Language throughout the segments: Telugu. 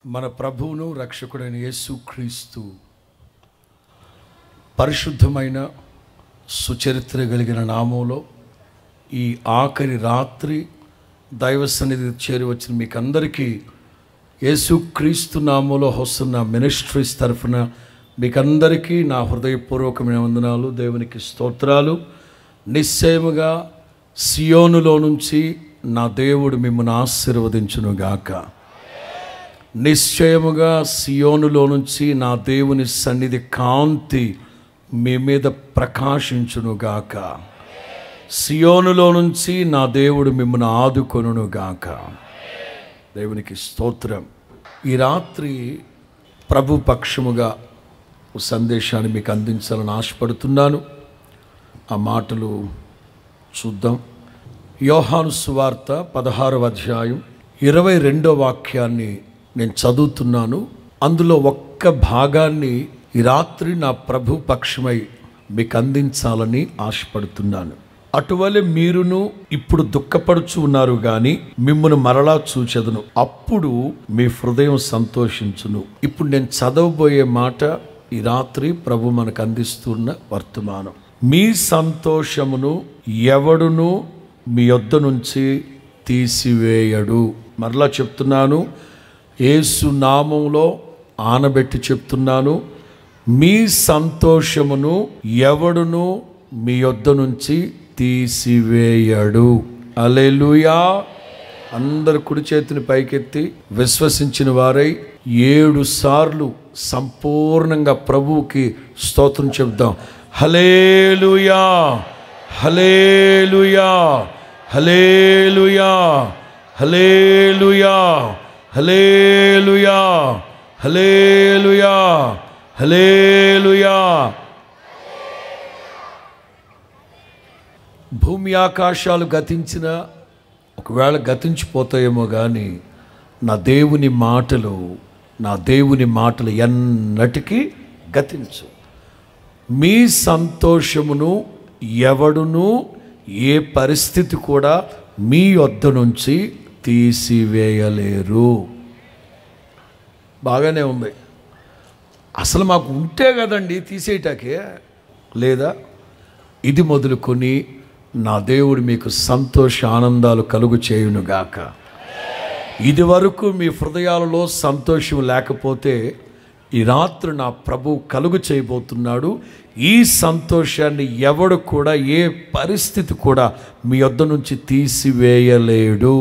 మన ప్రభువును రక్షకుడైన యేసుక్రీస్తు పరిశుద్ధమైన సుచరిత్ర కలిగిన నామంలో ఈ ఆఖరి రాత్రి దైవ సన్నిధి చేరి వచ్చిన మీకు అందరికీ యేసుక్రీస్తు నామంలో వస్తున్న మినిస్ట్రీస్ తరఫున మీకందరికీ నా హృదయపూర్వకమైన వందనాలు దేవునికి స్తోత్రాలు నిశ్చయముగా సియోనులో నుంచి నా దేవుడు మిమ్మల్ని ఆశీర్వదించునుగాక నిశ్చయముగా సియోనులో నుంచి నా దేవుని సన్నిధి కాంతి మీ మీద ప్రకాశించునుగాక సియోనులో నుంచి నా దేవుడు మిమ్మల్ని ఆదుకొనుగాక దేవునికి స్తోత్రం ఈ రాత్రి ప్రభు పక్షముగా ఓ సందేశాన్ని మీకు అందించాలని ఆశపడుతున్నాను ఆ మాటలు చూద్దాం యోహాను సువార్త పదహారవ అధ్యాయం ఇరవై రెండో వాక్యాన్ని నేను చదువుతున్నాను అందులో ఒక్క భాగాన్ని ఈ రాత్రి నా ప్రభు పక్షమై మీకు అందించాలని ఆశపడుతున్నాను అటువలే మీరును ఇప్పుడు దుఃఖపడుచు ఉన్నారు గాని మిమ్మల్ని మరలా చూచెదను అప్పుడు మీ హృదయం సంతోషించును ఇప్పుడు నేను చదవబోయే మాట ఈ రాత్రి ప్రభు మనకు అందిస్తున్న వర్తమానం మీ సంతోషమును ఎవడును మీ యొద్ద నుంచి తీసివేయడు మరలా చెప్తున్నాను యేసు నామంలో ఆనబెట్టి చెప్తున్నాను మీ సంతోషమును ఎవడును మీ యొద్ద నుంచి తీసివేయడు అలెలుయా అందరు కుడి చేతిని పైకెత్తి విశ్వసించిన వారై ఏడు సార్లు సంపూర్ణంగా ప్రభువుకి స్తోత్రం చెప్దాం hallelujah hallelujah hallelujah hallelujah hallelujah hallelujah hallelujah భూమి ఆకాశాలు గతించిన ఒకవేళ గతించిపోతాయేమో కానీ నా దేవుని మాటలు నా దేవుని మాటలు ఎన్నటికీ గతించు మీ సంతోషమును ఎవడును ఏ పరిస్థితి కూడా మీ వద్ద నుంచి తీసివేయలేరు బాగానే ఉంది అసలు మాకు ఉంటే కదండి తీసేయటాకే లేదా ఇది మొదలుకొని నా దేవుడు మీకు సంతోష ఆనందాలు కలుగు చేయునుగాక ఇది వరకు మీ హృదయాలలో సంతోషం లేకపోతే ఈ రాత్రి నా ప్రభు కలుగు చేయబోతున్నాడు ఈ సంతోషాన్ని ఎవడు కూడా ఏ పరిస్థితి కూడా మీ వద్ద నుంచి తీసివేయలేడు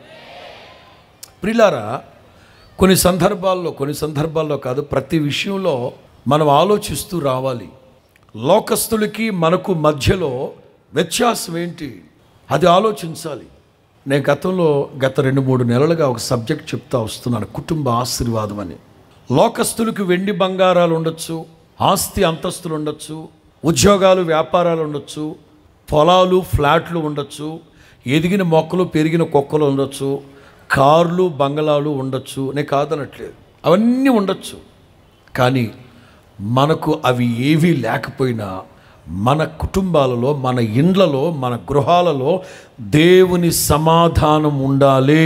ప్రిలారా కొన్ని సందర్భాల్లో కొన్ని సందర్భాల్లో కాదు ప్రతి విషయంలో మనం ఆలోచిస్తూ రావాలి లోకస్తులకి మనకు మధ్యలో వ్యత్యాసం ఏంటి అది ఆలోచించాలి నేను గతంలో గత రెండు మూడు నెలలుగా ఒక సబ్జెక్ట్ చెప్తా వస్తున్నాను కుటుంబ ఆశీర్వాదం అని లోకస్తులకు వెండి బంగారాలు ఉండొచ్చు ఆస్తి అంతస్తులు ఉండొచ్చు ఉద్యోగాలు వ్యాపారాలు ఉండొచ్చు పొలాలు ఫ్లాట్లు ఉండొచ్చు ఎదిగిన మొక్కలు పెరిగిన కుక్కలు ఉండొచ్చు కార్లు బంగళాలు ఉండొచ్చు నేను కాదనట్లేదు అవన్నీ ఉండొచ్చు కానీ మనకు అవి ఏవీ లేకపోయినా మన కుటుంబాలలో మన ఇండ్లలో మన గృహాలలో దేవుని సమాధానం ఉండాలి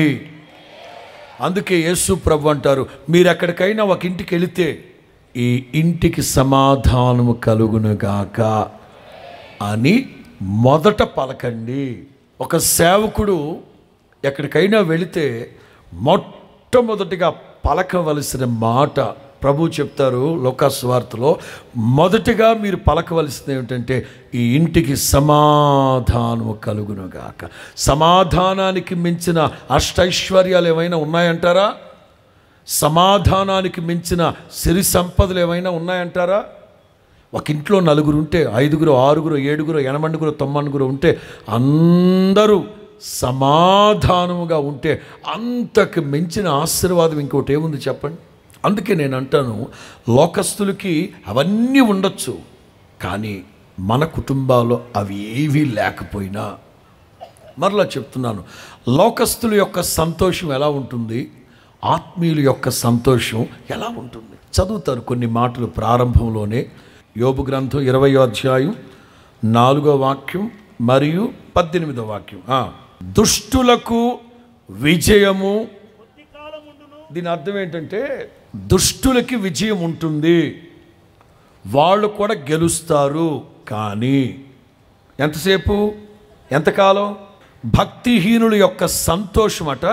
అందుకే యేసు ప్రభు అంటారు మీరు ఎక్కడికైనా ఒక ఇంటికి వెళితే ఈ ఇంటికి సమాధానము కలుగునుగాక అని మొదట పలకండి ఒక సేవకుడు ఎక్కడికైనా వెళితే మొట్టమొదటిగా పలకవలసిన మాట ప్రభు చెప్తారు లోకాస్వార్తలో మొదటిగా మీరు పలకవలసింది ఏమిటంటే ఈ ఇంటికి సమాధానము కలుగునుగాక సమాధానానికి మించిన అష్టైశ్వర్యాలు ఏమైనా ఉన్నాయంటారా సమాధానానికి మించిన సిరి సంపదలు ఏమైనా ఉన్నాయంటారా ఒక ఇంట్లో నలుగురు ఉంటే ఐదుగురు ఆరుగురు ఏడుగురు ఎనమండుగురు తొమ్మండుగురు ఉంటే అందరూ సమాధానముగా ఉంటే అంతకు మించిన ఆశీర్వాదం ఇంకోటి ఏముంది చెప్పండి అందుకే నేను అంటాను లోకస్తులకి అవన్నీ ఉండొచ్చు కానీ మన కుటుంబాల్లో అవి ఏవీ లేకపోయినా మరలా చెప్తున్నాను లోకస్తుల యొక్క సంతోషం ఎలా ఉంటుంది ఆత్మీయుల యొక్క సంతోషం ఎలా ఉంటుంది చదువుతారు కొన్ని మాటలు ప్రారంభంలోనే యోబు గ్రంథం ఇరవయో అధ్యాయం నాలుగో వాక్యం మరియు పద్దెనిమిదో వాక్యం ఆ, దుష్టులకు విజయము దీని అర్థం ఏంటంటే దుష్టులకి విజయం ఉంటుంది వాళ్ళు కూడా గెలుస్తారు కానీ ఎంతసేపు ఎంతకాలం భక్తిహీనుల యొక్క సంతోషమట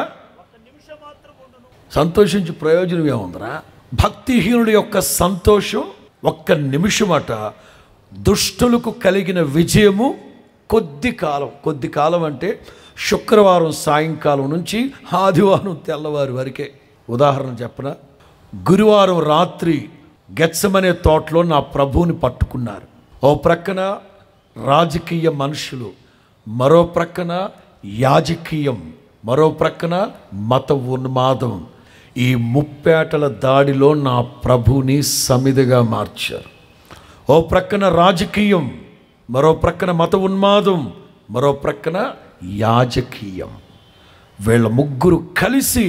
సంతోషించి ప్రయోజనం ఏముందిరా భక్తిహీనుడి యొక్క సంతోషం ఒక్క నిమిషమట దుష్టులకు కలిగిన విజయము కొద్ది కాలం కొద్ది కాలం అంటే శుక్రవారం సాయంకాలం నుంచి ఆదివారం తెల్లవారి వరకే ఉదాహరణ చెప్పన గురువారం రాత్రి గెచ్చమనే తోటలో నా ప్రభువుని పట్టుకున్నారు ఓ ప్రక్కన రాజకీయ మనుషులు మరో ప్రక్కన యాజకీయం మరో ప్రక్కన మత ఉన్మాదం ఈ ముప్పేటల దాడిలో నా ప్రభుని సమిదిగా మార్చారు ఓ ప్రక్కన రాజకీయం మరో ప్రక్కన మత ఉన్మాదం మరో ప్రక్కన యాజకీయం వీళ్ళ ముగ్గురు కలిసి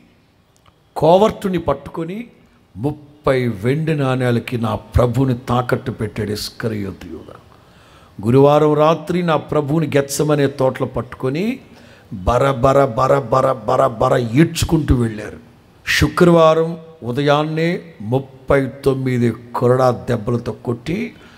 కోవర్టుని పట్టుకొని ముప్పై వెండి నాణ్యాలకి నా ప్రభుని తాకట్టు పెట్టాడు ఇస్కరయోధయుడు గురువారం రాత్రి నా ప్రభువుని గెచ్చమనే తోటలో పట్టుకొని బర బర బర బర బర బర ఈడ్చుకుంటూ వెళ్ళారు శుక్రవారం ఉదయాన్నే ముప్పై తొమ్మిది కొరడా దెబ్బలతో కొట్టి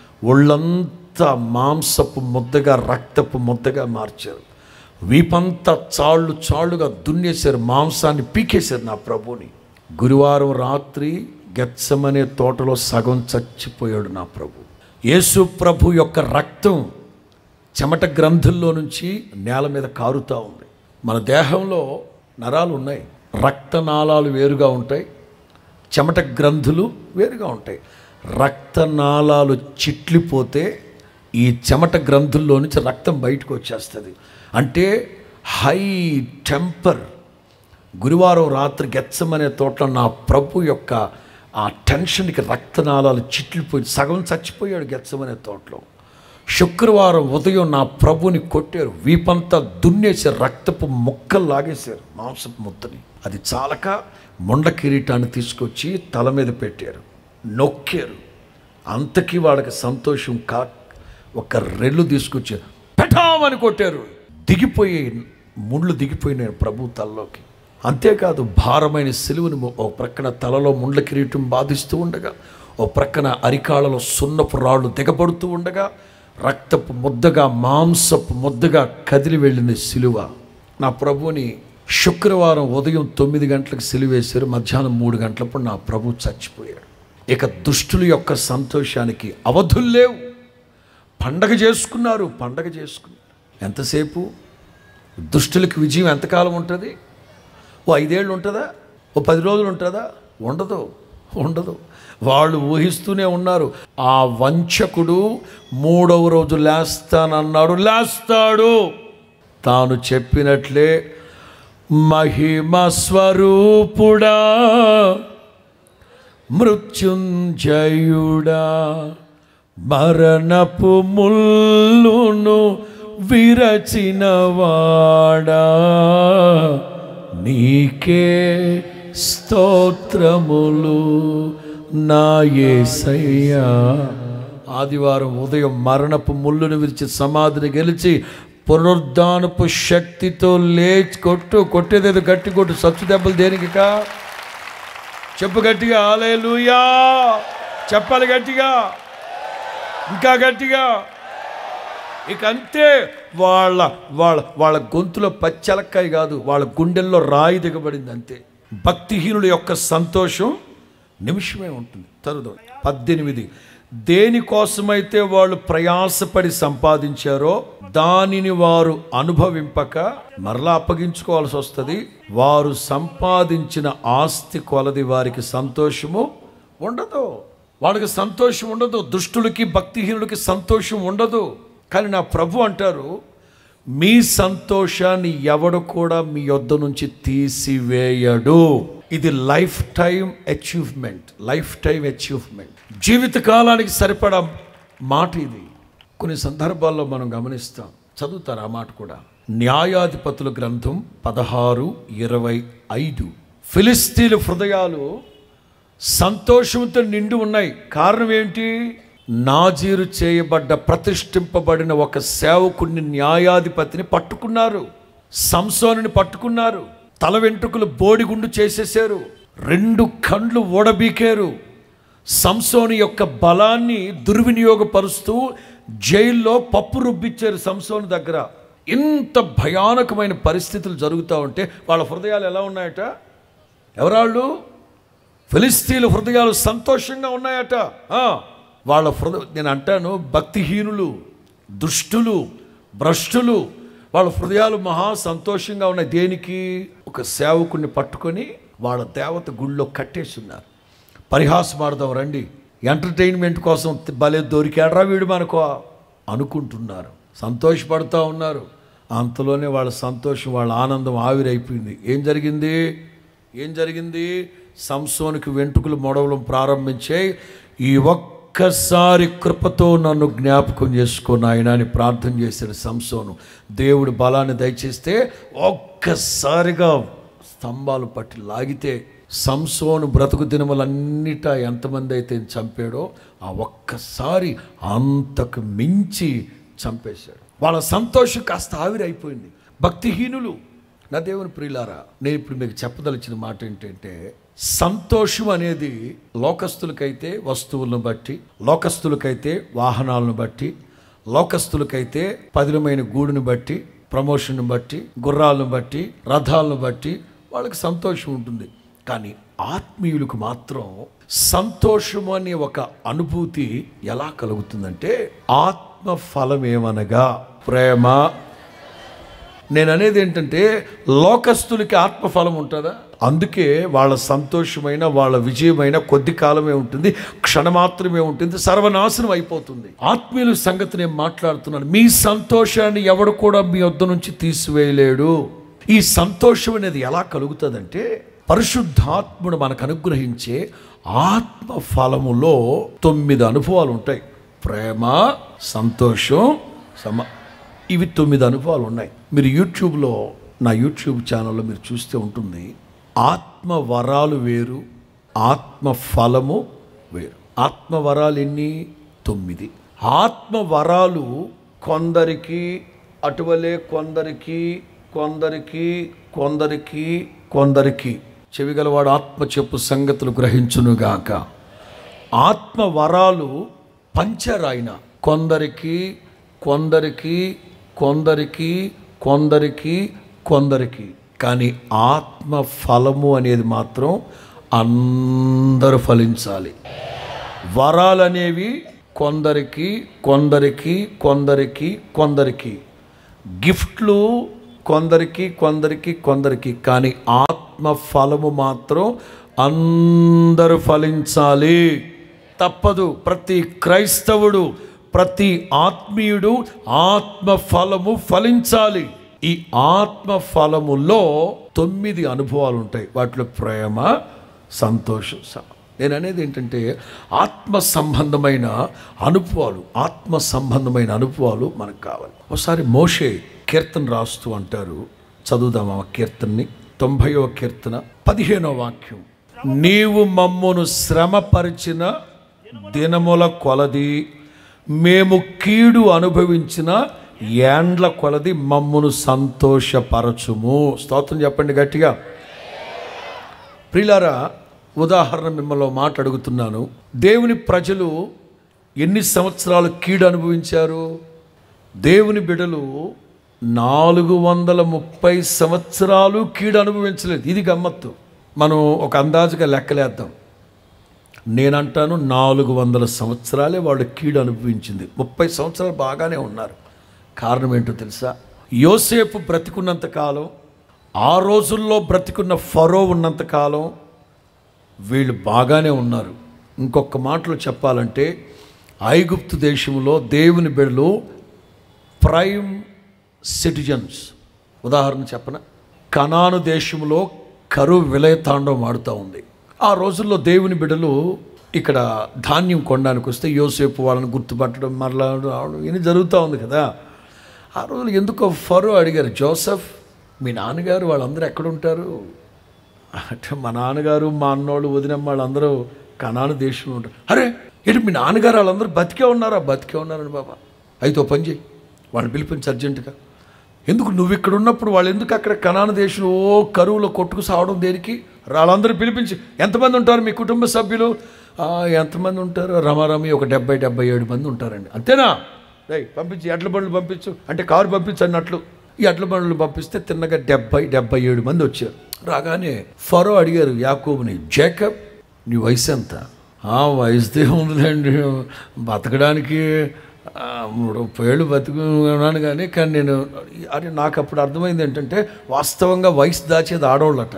ఒళ్ళంతా మాంసపు ముద్దగా రక్తపు ముద్దగా మార్చారు వీపంతా చాళ్ళు చాళ్ళుగా దున్నేశారు మాంసాన్ని పీకేశారు నా ప్రభుని గురువారం రాత్రి గెచ్చమనే తోటలో సగం చచ్చిపోయాడు నా ప్రభు యేసు ప్రభు యొక్క రక్తం చెమట గ్రంథుల్లో నుంచి నేల మీద కారుతూ ఉంది మన దేహంలో నరాలు ఉన్నాయి రక్తనాళాలు వేరుగా ఉంటాయి చెమట గ్రంథులు వేరుగా ఉంటాయి రక్తనాళాలు చిట్లిపోతే ఈ చెమట గ్రంథుల్లో నుంచి రక్తం బయటకు వచ్చేస్తుంది అంటే హై టెంపర్ గురువారం రాత్రి గెచ్చమనే తోటలో నా ప్రభు యొక్క ఆ టెన్షన్కి రక్తనాళాలు చిట్లిపోయి సగం చచ్చిపోయాడు గెచ్చమనే తోటలో శుక్రవారం ఉదయం నా ప్రభుని కొట్టారు వీపంతా దున్నేసి రక్తపు ముక్కలు లాగేశారు మాంసపు ముద్దని అది చాలక ముండ కిరీటాన్ని తీసుకొచ్చి తల మీద పెట్టారు నొక్కారు అంతకీ వాళ్ళకి సంతోషం కా ఒక రెల్లు తీసుకొచ్చి పెటామని కొట్టారు దిగిపోయి ముండ్లు దిగిపోయినాయి ప్రభు తలలోకి అంతేకాదు భారమైన సిలువను ఓ ప్రక్కన తలలో ముండ్ల కిరీటం బాధిస్తూ ఉండగా ఓ ప్రక్కన అరికాళ్ళలో సున్నపు రాళ్ళు దిగబడుతూ ఉండగా రక్తపు ముద్దగా మాంసపు ముద్దగా కదిలి వెళ్ళింది సిలువ నా ప్రభుని శుక్రవారం ఉదయం తొమ్మిది గంటలకు సిలువేశారు మధ్యాహ్నం మూడు గంటలప్పుడు నా ప్రభు చచ్చిపోయాడు ఇక దుష్టుల యొక్క సంతోషానికి అవధులు లేవు పండగ చేసుకున్నారు పండగ చేసుకున్నారు ఎంతసేపు దుష్టులకి విజయం ఎంతకాలం ఉంటుంది ఓ ఐదేళ్ళు ఉంటుందా ఓ పది రోజులు ఉంటుందా ఉండదు ఉండదు వాళ్ళు ఊహిస్తూనే ఉన్నారు ఆ వంచకుడు మూడవ రోజు లేస్తానన్నాడు లేస్తాడు తాను చెప్పినట్లే మహిమ స్వరూపుడా మృత్యుంజయుడా మరణపు ముల్లును విరచినవాడా నీకే స్తోత్రములు నా యేసయ్యా ఆదివారం ఉదయం మరణపు ముళ్ళును విరిచి సమాధిని గెలిచి పునరుద్ధానపు శక్తితో లేచి కొట్టు కొట్టేదేదో గట్టి కొట్టు సచ్చు దెబ్బలు దేనికికా చెప్పు గట్టిగా ఆలేలుయా చెప్పాలి గట్టిగా ఇంకా గట్టిగా ఇక అంతే వాళ్ళ వాళ్ళ వాళ్ళ గొంతులో పచ్చలక్కాయ కాదు వాళ్ళ గుండెల్లో రాయి దిగబడింది అంతే భక్తిహీనుల యొక్క సంతోషం నిమిషమే ఉంటుంది తరుదు పద్దెనిమిది దేనికోసమైతే వాళ్ళు ప్రయాసపడి సంపాదించారో దానిని వారు అనుభవింపక మరలా అప్పగించుకోవాల్సి వస్తుంది వారు సంపాదించిన ఆస్తి కొలది వారికి సంతోషము ఉండదు వాళ్ళకి సంతోషం ఉండదు దుష్టులకి భక్తిహీనులకి సంతోషం ఉండదు కానీ నా ప్రభు అంటారు మీ సంతోషాన్ని ఎవడు కూడా మీ యొద్ద నుంచి తీసివేయడు ఇది lifetime achievement lifetime achievement జీవితకాలానికి సరిపడా మాట ఇది కొన్ని సందర్భాల్లో మనం గమనిస్తాం చదువుతారు ఆ మాట కూడా న్యాయాధిపతుల గ్రంథం పదహారు ఇరవై ఐదు ఫిలిస్తీన్ల హృదయాలు సంతోషంతో నిండి ఉన్నాయి కారణం ఏంటి నాజీరు చేయబడ్డ ప్రతిష్ఠింపబడిన ఒక సేవకుడిని న్యాయాధిపతిని పట్టుకున్నారు సంసోనుని పట్టుకున్నారు తల వెంట్రుకలు బోడిగుండు చేసేసారు రెండు కండ్లు ఓడబీకారు సంసోని యొక్క బలాన్ని దుర్వినియోగపరుస్తూ జైల్లో పప్పు రుబ్బిచ్చారు సంసోని దగ్గర ఇంత భయానకమైన పరిస్థితులు జరుగుతూ ఉంటే వాళ్ళ హృదయాలు ఎలా ఉన్నాయట ఎవరాళ్ళు ఫిలిస్తీన్ల హృదయాలు సంతోషంగా ఉన్నాయట ఆ, వాళ్ళ హృదయ నేను అంటాను భక్తిహీనులు దుష్టులు భ్రష్టులు వాళ్ళ హృదయాలు మహా సంతోషంగా ఉన్నాయి దేనికి ఒక సేవకుడిని పట్టుకొని వాళ్ళ దేవత గుళ్ళో కట్టేసి ఉన్నారు పరిహాసం ఆడదాం రండి ఎంటర్టైన్మెంట్ కోసం భలే దొరికాడరా వీడు మనకు అనుకుంటున్నారు సంతోషపడుతూ ఉన్నారు అంతలోనే వాళ్ళ సంతోషం వాళ్ళ ఆనందం ఆవిరైపోయింది ఏం జరిగింది ఏం జరిగింది సంసోనికి వెంట్రుకలు మొడవలం ప్రారంభించాయి ఈ ఒక్కసారి కృపతో నన్ను జ్ఞాపకం చేసుకో నాయన అని ప్రార్థన చేశాడు సంసోను దేవుడు బలాన్ని దయచేస్తే ఒక్కసారిగా స్తంభాలు పట్టి లాగితే సంసోను బ్రతుకు దినములన్నిటా ఎంతమంది అయితే చంపాడో ఆ ఒక్కసారి అంతకు మించి చంపేశాడు వాళ్ళ సంతోషం కాస్త ఆవిరైపోయింది భక్తిహీనులు నా దేవుని ప్రియులారా నేను ఇప్పుడు మీకు చెప్పదలిచిన మాట ఏంటంటే సంతోషం అనేది లోకస్తులకైతే వస్తువులను బట్టి లోకస్తులకైతే వాహనాలను బట్టి లోకస్తులకైతే పదిలమైన గూడుని బట్టి ప్రమోషన్ను బట్టి గుర్రాలను బట్టి రథాలను బట్టి వాళ్ళకి సంతోషం ఉంటుంది కానీ ఆత్మీయులకు మాత్రం సంతోషం అనే ఒక అనుభూతి ఎలా కలుగుతుందంటే ఆత్మ ఫలం ఏమనగా ప్రేమ నేను అనేది ఏంటంటే లోకస్తులకి ఆత్మఫలం ఉంటుందా అందుకే వాళ్ళ సంతోషమైన వాళ్ళ విజయమైన కొద్ది కాలమే ఉంటుంది క్షణమాత్రమే ఉంటుంది సర్వనాశనం అయిపోతుంది ఆత్మీయుల సంగతి నేను మాట్లాడుతున్నాను మీ సంతోషాన్ని ఎవడు కూడా మీ వద్ద నుంచి తీసివేయలేడు ఈ సంతోషం అనేది ఎలా కలుగుతుందంటే పరిశుద్ధాత్ముడు మనకు అనుగ్రహించే ఆత్మ ఫలములో తొమ్మిది అనుభవాలు ఉంటాయి ప్రేమ సంతోషం సమ ఇవి తొమ్మిది అనుభవాలు ఉన్నాయి మీరు యూట్యూబ్లో నా యూట్యూబ్ ఛానల్లో మీరు చూస్తే ఉంటుంది ఆత్మ వరాలు వేరు ఆత్మ ఫలము వేరు ఆత్మ వరాలు ఎన్ని తొమ్మిది ఆత్మ వరాలు కొందరికి అటువలే కొందరికి కొందరికి కొందరికి కొందరికి చెవిగలవాడు ఆత్మ చెప్పు సంగతులు గ్రహించునుగాక ఆత్మ వరాలు పంచరాయిన కొందరికి కొందరికి కొందరికి కొందరికి కొందరికి కానీ ఆత్మ ఫలము అనేది మాత్రం అందరూ ఫలించాలి వరాలు అనేవి కొందరికి కొందరికి కొందరికి కొందరికి గిఫ్ట్లు కొందరికి కొందరికి కొందరికి కానీ ఆత్మ ఫలము మాత్రం అందరూ ఫలించాలి తప్పదు ప్రతి క్రైస్తవుడు ప్రతి ఆత్మీయుడు ఆత్మ ఫలము ఫలించాలి ఈ ఆత్మ ఫలములో తొమ్మిది అనుభవాలు ఉంటాయి వాటిలో ప్రేమ సంతోషం స- నేను అనేది ఏంటంటే ఆత్మ సంబంధమైన అనుభవాలు ఆత్మ సంబంధమైన అనుభవాలు మనకు కావాలి ఒకసారి మోషే కీర్తన రాస్తూ అంటారు చదువుదాం ఆ కీర్తనని తొంభైవ కీర్తన పదిహేనో వాక్యం నీవు మమ్మును శ్రమపరిచిన దినముల కొలది మేము కీడు అనుభవించిన ఏండ్ల కొలది మమ్మును సంతోషపరచుము స్తోత్రం చెప్పండి గట్టిగా ప్రిలారా ఉదాహరణ మిమ్మల్ని ఒక మాట అడుగుతున్నాను దేవుని ప్రజలు ఎన్ని సంవత్సరాలు కీడు అనుభవించారు దేవుని బిడలు నాలుగు వందల ముప్పై సంవత్సరాలు కీడు అనుభవించలేదు ఇది గమ్మత్తు మనం ఒక అందాజుగా లెక్కలేద్దాం నేనంటాను నాలుగు వందల సంవత్సరాలే వాళ్ళు కీడు అనుభవించింది ముప్పై సంవత్సరాలు బాగానే ఉన్నారు కారణం ఏంటో తెలుసా యోసేపు బ్రతికున్నంత కాలం ఆ రోజుల్లో బ్రతికున్న ఫరో ఉన్నంత కాలం వీళ్ళు బాగానే ఉన్నారు ఇంకొక మాటలో చెప్పాలంటే ఐగుప్తు దేశంలో దేవుని బిడ్డలు ప్రైమ్ సిటిజన్స్ ఉదాహరణ చెప్పన కనాను దేశంలో కరువు విలయతాండవం ఆడుతూ ఉంది ఆ రోజుల్లో దేవుని బిడ్డలు ఇక్కడ ధాన్యం కొనడానికి వస్తే యోసేపు వాళ్ళని గుర్తుపట్టడం మరలా రావడం ఇది జరుగుతూ ఉంది కదా ఆ రోజులు ఎందుకో ఫరో అడిగారు జోసెఫ్ మీ నాన్నగారు వాళ్ళందరూ ఎక్కడుంటారు అంటే మా నాన్నగారు మా అన్నోళ్ళు వదినమ్మ వాళ్ళందరూ కనాను దేశంలో ఉంటారు అరే ఏంటి మీ నాన్నగారు వాళ్ళందరూ బతికే ఉన్నారా బతికే ఉన్నారని బాబా అయితే ఓ పని చేయి వాళ్ళని పిలిపించి అర్జెంటుగా ఎందుకు నువ్వు ఇక్కడ ఉన్నప్పుడు వాళ్ళు ఎందుకు అక్కడ కనాను దేశంలో ఓ కరువులో కొట్టుకు సావడం దేనికి వాళ్ళందరూ పిలిపించి ఎంతమంది ఉంటారు మీ కుటుంబ సభ్యులు "ఆ, ఎంతమంది ఉంటారు రమారమి ఒక డెబ్బై డెబ్బై ఏడు మంది ఉంటారండి అంతేనా రై పంపించి ఎడ్ల బండ్లు పంపించు అంటే కారు పంపించు అన్నట్లు ఈ ఎడ్ల బండ్లు పంపిస్తే తిన్నగా డెబ్బై డెబ్బై ఏడు మంది వచ్చారు రాగానే ఫరో అడిగారు యాకోబుని జేకబ్ నీ వయసు ఎంత "ఆ, వయసుదే ఉందిలేండి బతకడానికి ఆ, ముప్పై ఏళ్ళు బతుకున్నాను కానీ కానీ నేను అని నాకు అప్పుడు అర్థమైంది ఏంటంటే వాస్తవంగా వయసు దాచేది ఆడవాళ్ళట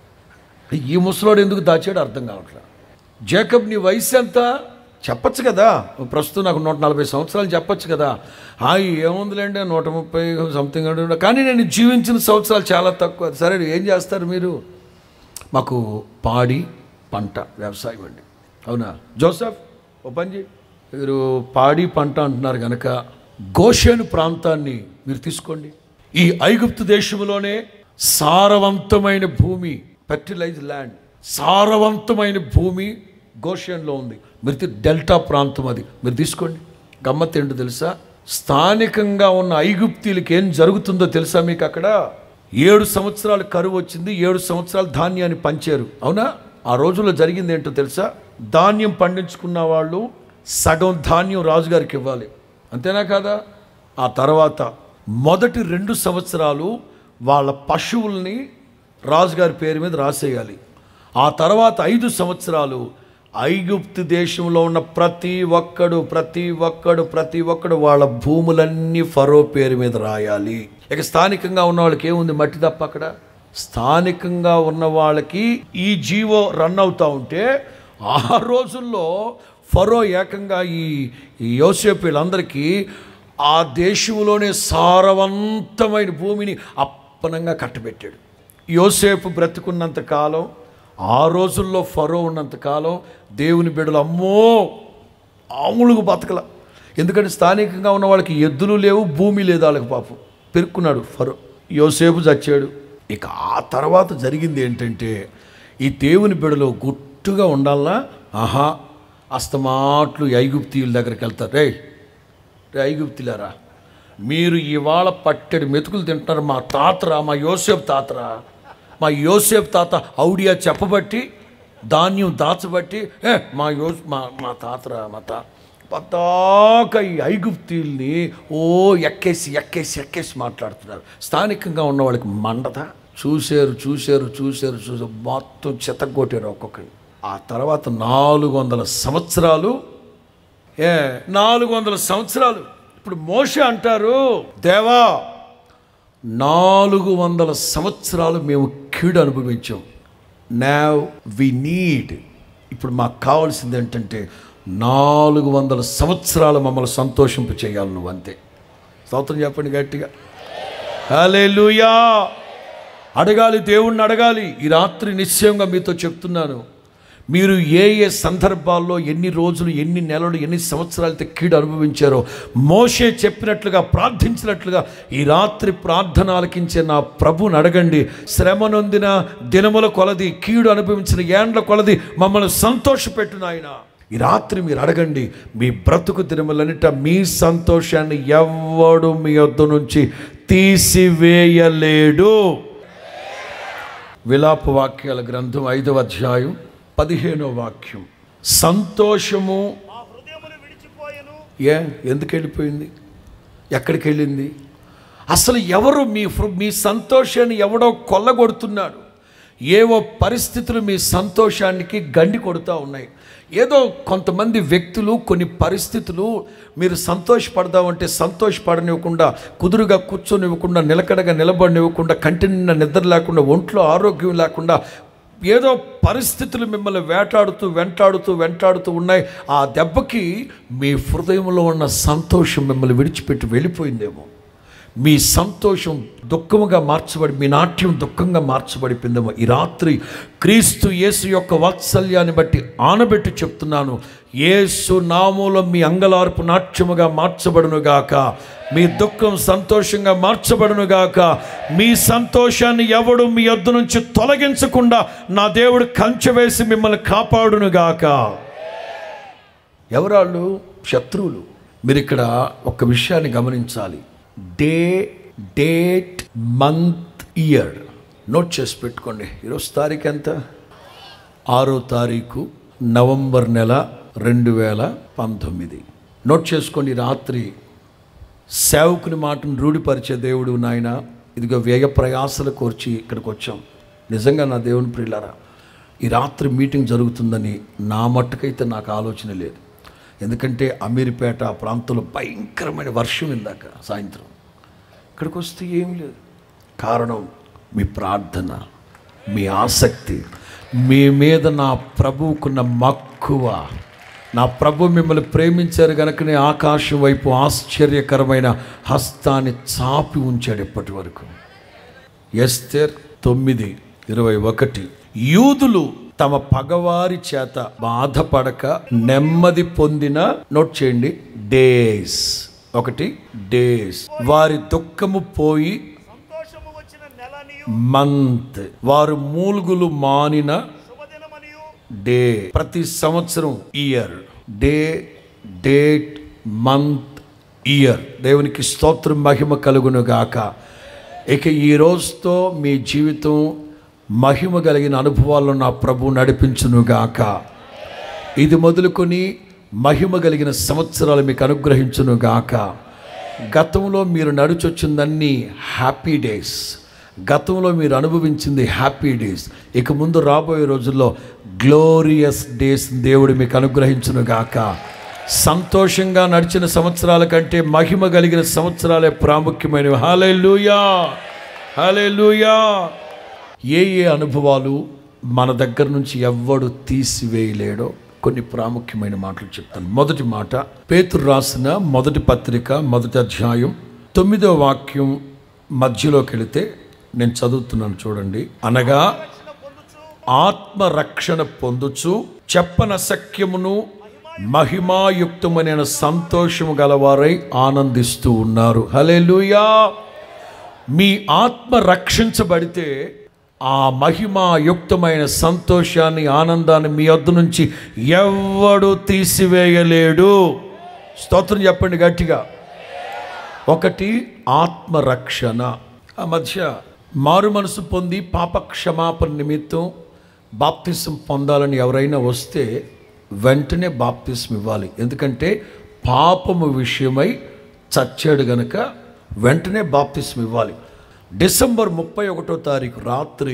ఈ ముసలోడు ఎందుకు దాచాడు అర్థం కావట్లేదు జేకబ్ నీ వయసు ఎంత చెప్పచ్చు కదా ప్రస్తుతం నాకు నూట నలభై సంవత్సరాలు చెప్పొచ్చు కదా ఆ ఏముందిలేండి నూట ముప్పై సంథింగ్ అంటే కానీ నేను జీవించిన సంవత్సరాలు చాలా తక్కువ సరే ఏం చేస్తారు మీరు మాకు పాడి పంట వ్యవసాయం అండి అవునా జోసఫ్ ఓ పని చేయి మీరు పాడి పంట అంటున్నారు కనుక గోషేను ప్రాంతాన్ని మీరు తీసుకోండి ఈ ఐగుప్తు దేశంలోనే సారవంతమైన భూమి ఫెర్టిలైజ్ ల్యాండ్ సారవంతమైన భూమి గోషన్లో ఉంది మీరు తీ- డెల్టా ప్రాంతం అది మీరు తీసుకోండి గమ్మత్ ఏంటో తెలుసా స్థానికంగా ఉన్న ఐగుప్తీలకి ఏం జరుగుతుందో తెలుసా మీకు అక్కడ ఏడు సంవత్సరాలు కరువు వచ్చింది ఏడు సంవత్సరాలు ధాన్యాన్ని పంచారు అవునా ఆ రోజుల్లో జరిగింది ఏంటో తెలుసా ధాన్యం పండించుకున్న వాళ్ళు సగం ధాన్యం రాజుగారికి ఇవ్వాలి అంతేనా కాదా ఆ తర్వాత మొదటి రెండు సంవత్సరాలు వాళ్ళ పశువుల్ని రాజుగారి పేరు మీద రాసేయాలి ఆ తర్వాత ఐదు సంవత్సరాలు ఐగుప్తు దేశంలో ఉన్న ప్రతి ఒక్కడు ప్రతి ఒక్కడు ప్రతి ఒక్కడు వాళ్ళ భూములన్నీ ఫరో పేరు మీద రాయాలి ఇక స్థానికంగా ఉన్న వాళ్ళకి ఏముంది మట్టి తప్ప అక్కడ స్థానికంగా ఉన్న వాళ్ళకి ఈ జీవో రన్ అవుతూ ఉంటే ఆ రోజుల్లో ఫరో ఏకంగా ఈ ఈ యోసేపు వీళ్ళందరికీ ఆ దేశంలోనే సారవంతమైన భూమిని అప్పనంగా కట్టబెట్టాడు యోసేపు బ్రతుకున్నంత కాలం ఆ రోజుల్లో ఫరో ఉన్నంత కాలం దేవుని బిడ్డలు అమ్మో ఆములుగు బతకల ఎందుకంటే స్థానికంగా ఉన్న వాళ్ళకి ఎద్దులు లేవు భూమి లేదు వాళ్ళకి పాపం పెరుక్కున్నాడు ఫరో యోసేపు చచ్చాడు ఇక ఆ తర్వాత జరిగింది ఏంటంటే ఈ దేవుని బిడలో గుట్టుగా ఉండాలన్నా ఆహా అస్తమాట్లు ఈ ఐగుప్తీయుల దగ్గరికి వెళ్తారు రే రే ఐగుప్తిలారా మీరు ఇవాళ పట్టెడు మెతుకులు తింటున్నారు మా తాతరా మా యోసేపు తాతరా మా యోసేపు తాత ఔడియా చెప్పబట్టి ధాన్యం దాచబట్టి ఏ మా యో మా మా తాతరా మా తా పతాక ఈ ఐగుప్తీల్ని ఓ ఎక్కేసి ఎక్కేసి ఎక్కేసి మాట్లాడుతున్నారు స్థానికంగా ఉన్న వాళ్ళకి మండత చూశారు చూశారు చూశారు చూసారు మొత్తం చెత్తగొట్టారు ఒక్కొక్కరిని ఆ తర్వాత నాలుగు వందల సంవత్సరాలు ఏ నాలుగు వందల సంవత్సరాలు ఇప్పుడు మోష అంటారు దేవా నాలుగు వందల సంవత్సరాలు మేము కీడు అనుభవించాం నావ్ వి నీడ్ ఇప్పుడు మాకు కావాల్సింది ఏంటంటే నాలుగు వందల సంవత్సరాలు మమ్మల్ని సంతోషింప చేయాలి నువ్వు అంతే స్తోత్రం చెప్పండి గట్టిగా హల్లెలూయా అడగాలి దేవుణ్ణి అడగాలి ఈ రాత్రి నిశ్చయంగా మీతో చెప్తున్నాను మీరు ఏ ఏ సందర్భాల్లో ఎన్ని రోజులు ఎన్ని నెలలు ఎన్ని సంవత్సరాలతో కీడు అనుభవించారో మోషే చెప్పినట్లుగా ప్రార్థించినట్లుగా ఈ రాత్రి ప్రార్థన ఆలకించే నా ప్రభుని అడగండి శ్రమ నొందిన దినముల కొలది కీడు అనుభవించిన ఏండ్ల కొలది మమ్మల్ని సంతోషపెట్టు నాయన ఈ రాత్రి మీరు అడగండి మీ బ్రతుకు దినములన్నిట మీ సంతోషాన్ని ఎవ్వడు మీ వద్ద నుంచి తీసివేయలేడు విలాప వాక్యాల గ్రంథం ఐదవ అధ్యాయం పదిహేనో వాక్యం సంతోషము మా హృదయములు విడిచిపోయెను ఏ ఎందుకు వెళ్ళిపోయింది ఎక్కడికి వెళ్ళింది అసలు ఎవరు మీ హృ- మీ సంతోషాన్ని ఎవడో కొల్లగొడుతున్నాడు ఏవో పరిస్థితులు మీ సంతోషానికి గండి కొడుతూ ఉన్నాయి ఏదో కొంతమంది వ్యక్తులు కొన్ని పరిస్థితులు మీరు సంతోషపడదామంటే సంతోషపడనివ్వకుండా కుదురుగా కూర్చొనివ్వకుండా నిలకడగా నిలబడనివ్వకుండా కంటి నిండా నిద్ర లేకుండా ఒంట్లో ఆరోగ్యం లేకుండా ఏదో పరిస్థితులు మిమ్మల్ని వేటాడుతూ వెంటాడుతూ వెంటాడుతూ ఉన్నాయి ఆ దెబ్బకి మీ హృదయంలో ఉన్న సంతోషం మిమ్మల్ని విడిచిపెట్టి వెళ్ళిపోయిందేమో మీ సంతోషం దుఃఖముగా మార్చబడి మీ నాట్యం దుఃఖంగా మార్చబడిపోయిందేమో ఈ రాత్రి క్రీస్తు యేసు యొక్క వాత్సల్యాన్ని బట్టి ఆనబెట్టి చెప్తున్నాను యేసు నామూలం మీ అంగలార్పు నాట్యముగా మార్చబడునుగాక మీ దుఃఖం సంతోషంగా మార్చబడునుగాక మీ సంతోషాన్ని ఎవడు మీ యొద్ద నుంచి తొలగించకుండా నా దేవుడు కంచె వేసి మిమ్మల్ని కాపాడునుగాక ఎవరాళ్ళు శత్రువులు మీరు ఇక్కడ ఒక విషయాన్ని గమనించాలి day date month year note చేసి పెట్టుకోండి ఈరోజు తారీఖు ఎంత ఆరో తారీఖు నవంబర్ నెల రెండు వేల పంతొమ్మిది నోట్ చేసుకోండి రాత్రి సేవకుని మాటను రూఢిపరిచే దేవుడు నాయన ఇదిగో వ్యయ ప్రయాసలు కోర్చి ఇక్కడికి వచ్చాం నిజంగా నా దేవుని ప్రియులారా ఈ రాత్రి మీటింగ్ జరుగుతుందని నా మట్టుకైతే నాకు ఆలోచన లేదు ఎందుకంటే అమీర్పేట ఆ ప్రాంతంలో భయంకరమైన వర్షం ఇందాక సాయంత్రం ఇక్కడికి వస్తే ఏం లేదు కారణం మీ ప్రార్థన మీ ఆసక్తి మీ మీద నా ప్రభువుకున్న మక్కువ నా ప్రభు మిమ్మల్ని ప్రేమించారు కనుకనే ఆకాశం వైపు ఆశ్చర్యకరమైన హస్తాన్ని చాపి ఉంచాడు ఇప్పటి వరకు ఎస్తేర్ తొమ్మిది ఇరవై ఒకటి యూదులు తమ పగవారి చేత బాధపడక నెమ్మది పొందిన నోట్ చేయండి డేస్ ఒకటి డేస్ వారి దుఃఖము పోయి సంతోషము వచ్చిన నెలనియు మంత్ వారు మూలుగులు మానిన శుభదినమనియు డే ప్రతి సంవత్సరం year day date month year దేవునికి స్తోత్రం మహిమ కలుగును గాక ఇక ఈ రోజుతో మీ జీవితం మహిమ కలిగిన అనుభవాల్లో నా ప్రభు నడిపించును గాక ఇది మొదలుకొని మహిమ కలిగిన సంవత్సరాలు మీకు అనుగ్రహించును గాక గతంలో మీరు నడిచొచ్చిందన్నీ హ్యాపీ డేస్ గతంలో మీరు అనుభవించింది హ్యాపీ డేస్ ఇక ముందు రాబోయే రోజుల్లో గ్లోరియస్ డేస్ దేవుడు మీకు అనుగ్రహించును గాక సంతోషంగా నడిచిన సంవత్సరాల కంటే మహిమ కలిగిన సంవత్సరాలే ప్రాముఖ్యమైనవి హాలే లూయా హాలే ఏ ఏ అనుభవాలు మన దగ్గర నుంచి ఎవ్వడు తీసివేయలేడో కొన్ని ప్రాముఖ్యమైన మాటలు చెప్తాను మొదటి మాట పేతురు రాసిన మొదటి పత్రిక మొదటి అధ్యాయం తొమ్మిదో వాక్యం మధ్యలోకి వెళితే నేను చదువుతున్నాను చూడండి అనగా రక్షణ పొందుచు ఆత్మరక్షణ పొందుచు చెప్పన సఖ్యమును మహిమాయుక్తమైన సంతోషము గలవారై ఆనందిస్తూ ఉన్నారు హలెలుయా మీ ఆత్మ రక్షించబడితే ఆ మహిమాయుక్తమైన సంతోషాన్ని ఆనందాన్ని మీ వద్ద నుంచి ఎవ్వడు తీసివేయలేడు స్తోత్రం చెప్పండి గట్టిగా ఒకటి ఆత్మరక్షణ ఆ మధ్య మారు మనసు పొంది పాప క్షమాపణ నిమిత్తం బాప్తిసం పొందాలని ఎవరైనా వస్తే వెంటనే బాప్తిసం ఇవ్వాలి ఎందుకంటే పాపము విషయమై చచ్చాడు గనక వెంటనే బాప్తిసం ఇవ్వాలి డిసెంబర్ ముప్పై ఒకటో తారీఖు రాత్రి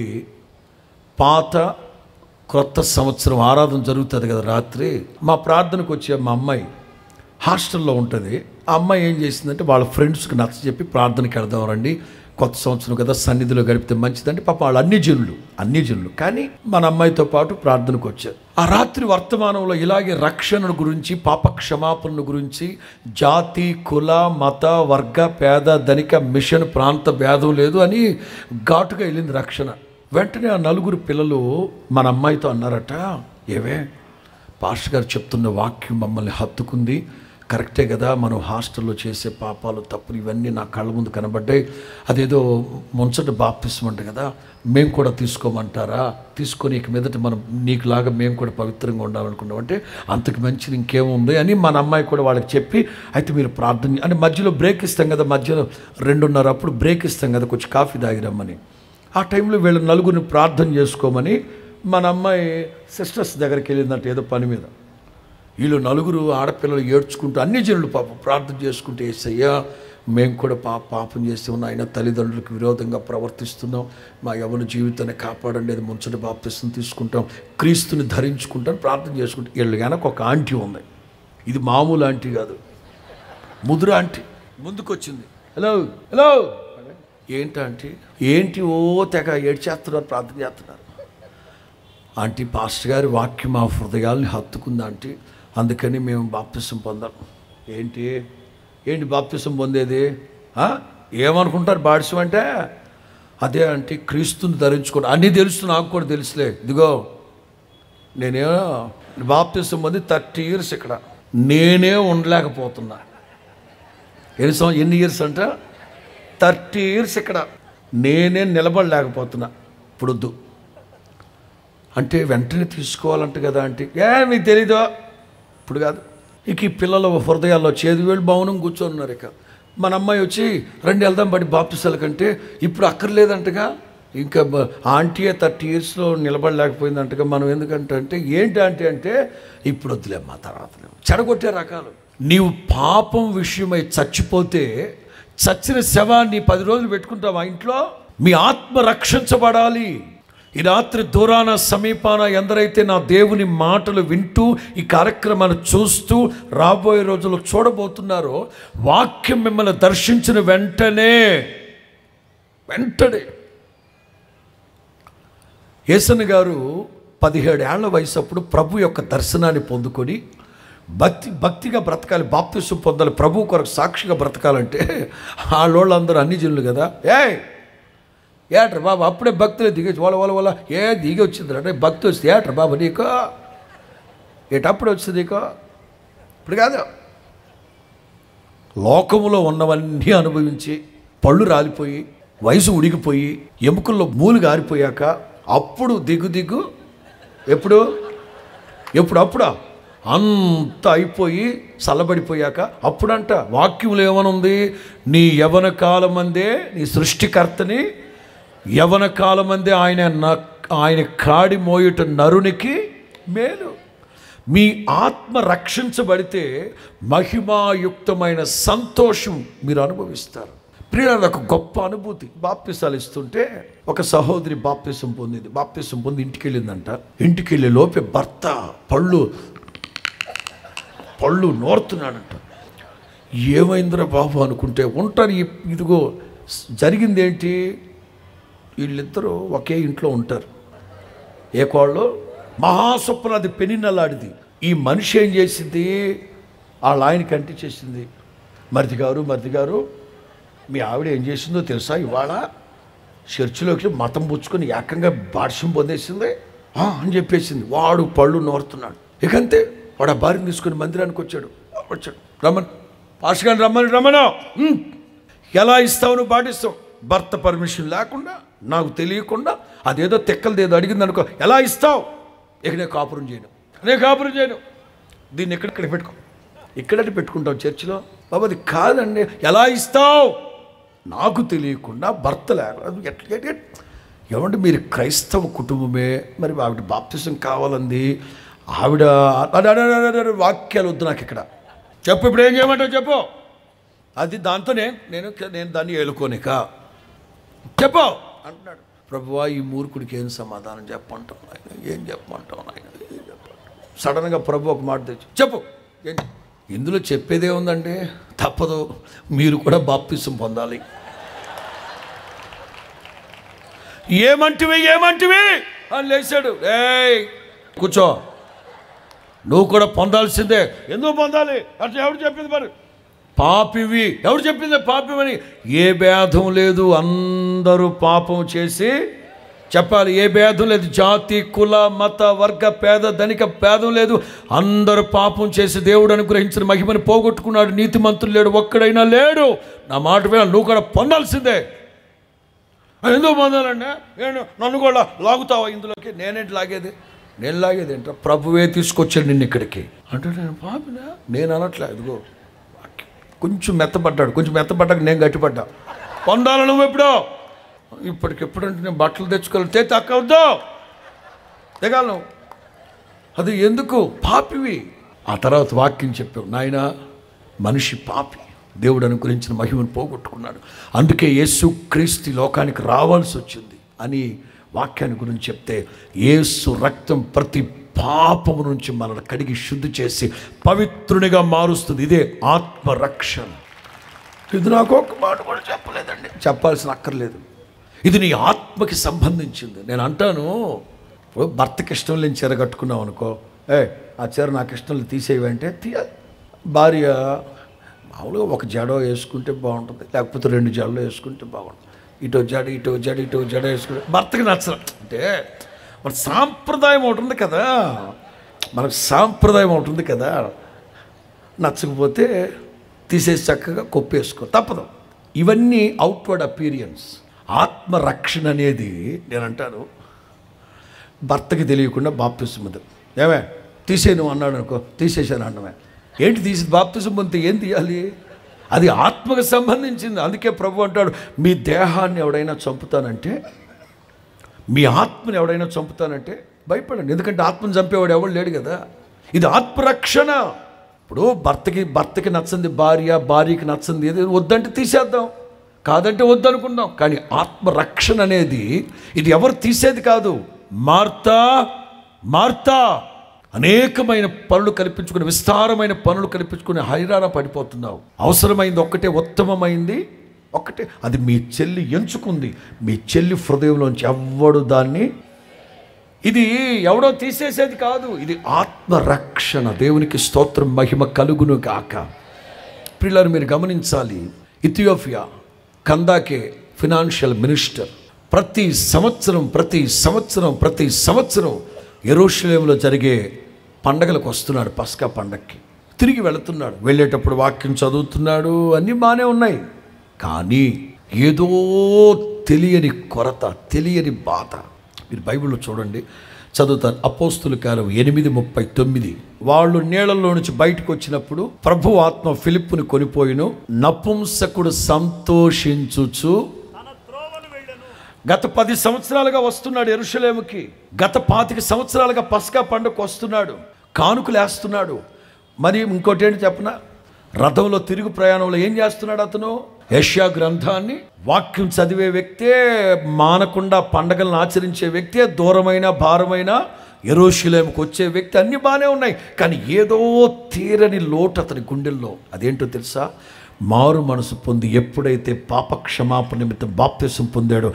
పాత క్రొత్త సంవత్సరం ఆరాధన జరుగుతుంది కదా రాత్రి మా ప్రార్థనకు వచ్చే మా అమ్మాయి హాస్టల్లో ఉంటుంది ఆ అమ్మాయి ఏం చేసిందంటే వాళ్ళ ఫ్రెండ్స్కి నచ్చ చెప్పి ప్రార్థనకి వెళ్దాం రండి కొత్త సంవత్సరం కదా సన్నిధిలో గడిపితే మంచిదంటే పాప వాళ్ళు అన్ని జనులు అన్ని జనులు కానీ మన అమ్మాయితో పాటు ప్రార్థనకు వచ్చారు ఆ రాత్రి వర్తమానంలో ఇలాగే రక్షణ గురించి పాప క్షమాపణ గురించి జాతి కుల మత వర్గ పేద ధనిక మిషన్ ప్రాంత భేదం లేదు అని ఘాటుగా వెళ్ళింది రక్షణ వెంటనే ఆ నలుగురు పిల్లలు మన అమ్మాయితో అన్నారట ఏవే పాస్టర్ గారు చెప్తున్న వాక్యం మమ్మల్ని హత్తుకుంది కరెక్టే కదా మనం హాస్టల్లో చేసే పాపాలు తప్పులు ఇవన్నీ నా కళ్ళ ముందు కనబడ్డాయి అదేదో ముంచట బాప్తిస్మంట కదా మేము కూడా తీసుకోమంటారా తీసుకొని ఇక మీదట మనం నీకులాగా మేము కూడా పవిత్రంగా ఉండాలనుకున్నాం అంటే అంతకు మంచిది ఇంకేముంది అని మన అమ్మాయి కూడా వాళ్ళకి చెప్పి అయితే మీరు ప్రార్థన చే-" అంటే మధ్యలో బ్రేక్ ఇస్తాం కదా మధ్యలో రెండున్నర అప్పుడు బ్రేక్ ఇస్తాం కదా కొంచెం కాఫీ తాగిరమ్మని ఆ టైంలో వీళ్ళ నలుగురిని ప్రార్థన చేసుకోమని మన అమ్మాయి సిస్టర్స్ దగ్గరికి వెళ్ళిందంట ఏదో పని మీద వీళ్ళు నలుగురు ఆడపిల్లలు ఏడ్చుకుంటూ అన్ని జనులు పాపం ప్రార్థన చేసుకుంటూ ఏసయ్యా మేము కూడా పాప పాపం చేస్తే ఉన్న ఆయన తల్లిదండ్రులకు విరోధంగా ప్రవర్తిస్తున్నాం మా యవన జీవితాన్ని కాపాడండి అది ముంచటి బాప్తిస్తుంది తీసుకుంటాం క్రీస్తుని ధరించుకుంటాం ప్రార్థన చేసుకుంటాం వీళ్ళు కనుక ఒక ఆంటీ ఉంది ఇది మామూలు ఆంటీ కాదు ముదురు ఆంటీ ముందుకు వచ్చింది హలో హలో ఏంటి ఆంటీ ఏంటి ఓ తెగ ఏడ్చేస్తున్నారు ప్రార్థన చేస్తున్నారు ఆంటీ పాస్టర్ గారి వాక్యం మా హృదయాల్ని హత్తుకుంది ఆంటీ అందుకని మేము బాప్తిసం పొందాం ఏంటి ఏంటి బాప్తిసం పొందేది ఆ? ఏమనుకుంటారు బాడిసం అంటే అదే అంటే క్రీస్తుని ధరించుకోండి అన్నీ తెలుసు నాకు కూడా తెలుసులే ఇదిగో నేనేమో బాప్తిసం పొంది థర్టీ ఇయర్స్ ఇక్కడ నేనే ఉండలేకపోతున్నా ఎన్ని సంవత్సరం ఎన్ని ఇయర్స్ అంట థర్టీ ఇయర్స్ ఇక్కడ నేనే నిలబడలేకపోతున్నా ఇప్పుడు వద్దు అంటే వెంటనే తీసుకోవాలంట కదా అంటే ఏ మీకు తెలీదో ఇప్పుడు కాదు ఇక ఈ పిల్లల హృదయాల్లో చేదు వేళ్ళు మౌనం కూర్చొని ఉన్నారు ఇక మన అమ్మాయి వచ్చి రెండు వెళ్దాం బట్టి బాప్తిసాల కంటే ఇప్పుడు అక్కర్లేదంటగా ఇంకా బ- ఆంటీయే థర్టీ ఇయర్స్లో నిలబడలేకపోయిందంటగా మనం ఎందుకంటే అంటే ఏంటి ఆంటీ అంటే ఇప్పుడు వద్దులే మా తర్వాత చెడగొట్టే రకాలు నీవు పాపం విషయమై చచ్చిపోతే చచ్చిన శవాన్ని పది రోజులు పెట్టుకుంటావా ఇంట్లో మీ ఆత్మ రక్షించబడాలి ఈ రాత్రి దూరాన సమీపాన ఎందరైతే నా దేవుని మాటలు వింటూ ఈ కార్యక్రమాన్ని చూస్తూ రాబోయే రోజుల్లో చూడబోతున్నారో వాక్యం మిమ్మల్ని దర్శించిన వెంటనే వెంటనే యేసన్ గారు పదిహేడు ఏళ్ల వయసు అప్పుడు ప్రభు యొక్క దర్శనాన్ని పొందుకొని భక్తి భక్తిగా బ్రతకాలి బాప్తిసం పొందాలి ప్రభు కొరకు సాక్షిగా బ్రతకాలంటే వాళ్ళందరూ అన్ని జనులు కదా ఏ ఏట్రా బాబు అప్పుడే భక్తులే దిగొచ్చు వాళ్ళ వాళ్ళ వాళ్ళ ఏ దిగి వచ్చింది అంటే భక్తి వస్తే ఏట్రా బాబు నీకో ఏటప్పుడు వచ్చింది నీకో ఇప్పుడు కాదు లోకములో ఉన్నవన్నీ అనుభవించి పళ్ళు రాలిపోయి వయసు ఉడికిపోయి ఎముకల్లో మూలు గారిపోయాక అప్పుడు దిగు దిగు ఎప్పుడు ఎప్పుడు అప్పుడా అంత అయిపోయి చల్లబడిపోయాక అప్పుడంట వాక్యంలో ఏమనుంది నీ యవన కాలమందే నీ సృష్టికర్తని యవన కాలమందే ఆయన న- ఆయన కాడి మోయుట నరునికి మేలు మీ ఆత్మ రక్షించబడితే మహిమాయుక్తమైన సంతోషం మీరు అనుభవిస్తారు ప్రియుల ఒక గొప్ప అనుభూతి బాప్తిసాలు ఇస్తుంటే ఒక సహోదరి బాప్తిసం పొందింది బాప్తిసం పొంది ఇంటికి వెళ్ళిందంట ఇంటికి వెళ్ళే లోపే భర్త పళ్ళు పళ్ళు నోరుతున్నాడంట ఏమైందిరా బాబు అనుకుంటే ఉంటారు ఈ- ఇదిగో జరిగింది ఏంటి వీళ్ళిద్దరూ ఒకే ఇంట్లో ఉంటారు ఏ కోళ్ళు మహాస్వప్న అది పెనిన్నలాడిది ఈ మనిషి ఏం చేసింది వాళ్ళ ఆయనకి అంటి చేసింది మరిది గారు మరిది గారు మీ ఆవిడ ఏం చేసిందో తెలుసా ఇవాళ చర్చిలోకి మతం పుచ్చుకొని ఏకంగా భాష్యం పొందేసింది "ఆ" అని చెప్పేసింది వాడు పళ్ళు నోరుతున్నాడు ఇకంతే వాడు ఆ భార్యను తీసుకొని మందిరానికి వచ్చాడు వచ్చాడు రమ్మన్ పాషగాని రమ్మని రమ్మను "ఉమ్." ఎలా ఇస్తావు నువ్వు పాటిస్తావు భర్త పర్మిషన్ లేకుండా నాకు తెలియకుండా అదేదో తెక్కలది ఏదో అడిగింది అనుకో ఎలా ఇస్తావు ఇక నేను కాపురం చేయను నేను కాపురం చేయను దీన్ని ఎక్కడెక్కడ పెట్టుకో ఇక్కడటి పెట్టుకుంటావు చర్చిలో బాబు అది కాదండి ఎలా ఇస్తావు నాకు తెలియకుండా భర్త లేకుండా ఎట్లా ఎట్లా ఏమంటే మీరు క్రైస్తవ కుటుంబమే మరి ఆవిడ బాప్తిసం కావాలంది ఆవిడ అడ- అడ- అడ- అడ- అడ- వాక్యాలు వద్దు నాకు ఇక్కడ చెప్పు ఇప్పుడు ఏం చేయమంటావు చెప్పు అది దాంతోనే నేను నేను దాన్ని ఏలుకోనిక చెప్పు అంటున్నాడు ప్రభువా ఈ మూర్ఖుడికి ఏం సమాధానం చెప్పంటాం ఆయన ఏం చెప్పమంటాం ఆయన ఏం చెప్పంటాం సడన్గా ప్రభు ఒక మాట తెచ్చి చెప్పు ఏంటి ఇందులో చెప్పేదే ఉందండి తప్పదు మీరు కూడా బాప్తిసం పొందాలి ఏమంటివి ఏమంటివి అని లేచాడు ఏయ్ కూర్చో నువ్వు కూడా పొందాల్సిందే ఎందుకు పొందాలి అట్లా ఎవరు చెప్పింది మరి పాపివి ఎవరు చెప్పింది పాపివని ఏ భేదం లేదు అందరూ పాపం చేసి చెప్పాలి ఏ భేదం లేదు జాతి కుల మత వర్గ పేద ధనిక భేదం లేదు అందరూ పాపం చేసి దేవుడు అనుగ్రహించిన మహిమని పోగొట్టుకున్నాడు నీతిమంతులు లేడు ఒక్కడైనా లేడు నా మాట విన నువ్వు కూడా పొందాల్సిందే ఎందుకు పొందాలండి నేను నన్ను కూడా లాగుతావా ఇందులోకి నేనేంటి లాగేది నేను లాగేది ఏంటో ప్రభువే తీసుకొచ్చాడు నిన్ను ఇక్కడికి అంటే నేను పాపినా నేను అనట్లే ఇదిగో కొంచెం మెత్తపడ్డాడు కొంచెం మెత్తపడ్డాక నేను గట్టిపడ్డా పొందాలి నువ్వు ఎప్పుడో ఇప్పటికెప్పుడంటే నేను బట్టలు తెచ్చుకోవాలి తే తక్కవద్దు తెగాలను అది ఎందుకు పాపివి ఆ తర్వాత వాక్యం చెప్పావు నాయన మనిషి పాపి దేవుడు అనుగ్రహించిన మహిమను పోగొట్టుకున్నాడు అందుకే యేసు క్రీస్తు లోకానికి రావాల్సి వచ్చింది అని వాక్యాన్ని గురించి చెప్తే యేసు రక్తం ప్రతి పాపము నుంచి మనల్ని కడిగి శుద్ధి చేసి పవిత్రునిగా మారుస్తుంది ఇదే ఆత్మరక్షణ ఇది నాకు ఒక మాట కూడా చెప్పలేదండి చెప్పాల్సిన అక్కర్లేదు ఇది నీ ఆత్మకి సంబంధించింది నేను అంటాను ఇప్పుడు భర్తకి ఇష్టం లేని చీర కట్టుకున్నావు అనుకో ఏ ఆ చీర నాకు ఇష్టం లేదు తీసేయంటే తీయాలి భార్య మామూలుగా ఒక జడ వేసుకుంటే బాగుంటుంది లేకపోతే రెండు జడలు వేసుకుంటే బాగుంటుంది ఇటో జడ ఇటో జడ ఇటో జడ వేసుకుంటే భర్తకి నచ్చదు అంటే మన సాంప్రదాయం ఒకటి ఉంది కదా మనకు సాంప్రదాయం ఒకటి ఉంది కదా నచ్చకపోతే తీసేసి చక్కగా కొప్పేసుకో తప్పదు ఇవన్నీ అవుట్వర్డ్ అపీరియన్స్ ఆత్మరక్షణ అనేది నేను అంటాను భర్తకి తెలియకుండా బాప్తిసం ఉంది ఏమే తీసేను అన్నాడు అనుకో తీసేసాను అన్నమే ఏంటి తీసి బాప్తిసం పొందితే ఏం తీయాలి అది ఆత్మకు సంబంధించింది అందుకే ప్రభు అంటాడు మీ దేహాన్ని ఎవడైనా చంపుతానంటే మీ ఆత్మని ఎవడైనా చంపుతానంటే భయపడండి ఎందుకంటే ఆత్మను చంపేవాడు ఎవడు లేడు కదా ఇది ఆత్మరక్షణ ఇప్పుడు భర్తకి భర్తకి నచ్చింది భార్య భార్యకి నచ్చింది ఏది వద్దంటే తీసేద్దాం కాదంటే వద్దనుకుందాం కానీ ఆత్మరక్షణ అనేది ఇది ఎవరు తీసేది కాదు మార్తా మార్తా అనేకమైన పనులు కల్పించుకుని విస్తారమైన పనులు కల్పించుకుని హైరాణ పడిపోతున్నావు అవసరమైంది ఒక్కటే ఉత్తమమైంది ఒక్కటే అది మీ చెల్లి ఎంచుకుంది మీ చెల్లి హృదయంలోంచి ఎవ్వడు దాన్ని ఇది ఎవడో తీసేసేది కాదు ఇది ఆత్మరక్షణ దేవునికి స్తోత్రం మహిమ కలుగును గాక పిల్లలు మీరు గమనించాలి ఇథియోపియా కందాకే ఫినాన్షియల్ మినిస్టర్ ప్రతి సంవత్సరం ప్రతి సంవత్సరం ప్రతి సంవత్సరం ఎరోషలేంలో జరిగే పండగలకు వస్తున్నాడు పస్కా పండగకి తిరిగి వెళుతున్నాడు వెళ్ళేటప్పుడు వాక్యం చదువుతున్నాడు అన్నీ బాగానే ఉన్నాయి కానీ ఏదో తెలియని కొరత తెలియని బాధ మీరు బైబిల్లో చూడండి చదువుతాను అపోస్తుల కాలం ఎనిమిది ముప్పై తొమ్మిది వాళ్ళు నీళ్ళల్లో నుంచి బయటకు వచ్చినప్పుడు ప్రభు ఆత్మ ఫిలిప్పుని కొనిపోయిను నపుంసకుడు సంతోషించుచు తన త్రోవను వెళ్ళను గత పది సంవత్సరాలుగా వస్తున్నాడు ఎరుషలేముకి గత పాతిక సంవత్సరాలుగా పస్కా పండుగకు వస్తున్నాడు కానుకలు వేస్తున్నాడు మరి ఇంకోటి ఏంటి చెప్పన రథంలో తిరుగు ప్రయాణంలో ఏం చేస్తున్నాడు అతను యష్యా గ్రంథాన్ని వాక్యం చదివే వ్యక్తే మానకుండా పండగలను ఆచరించే వ్యక్తే దూరమైన భారమైన ఎరోషులేముకు వచ్చే వ్యక్తి అన్నీ బాగానే ఉన్నాయి కానీ ఏదో తీరని లోటు అతని గుండెల్లో అదేంటో తెలుసా మారు మనసు పొంది ఎప్పుడైతే పాప క్షమాపణ నిమిత్తం బాప్తిసం పొందాడో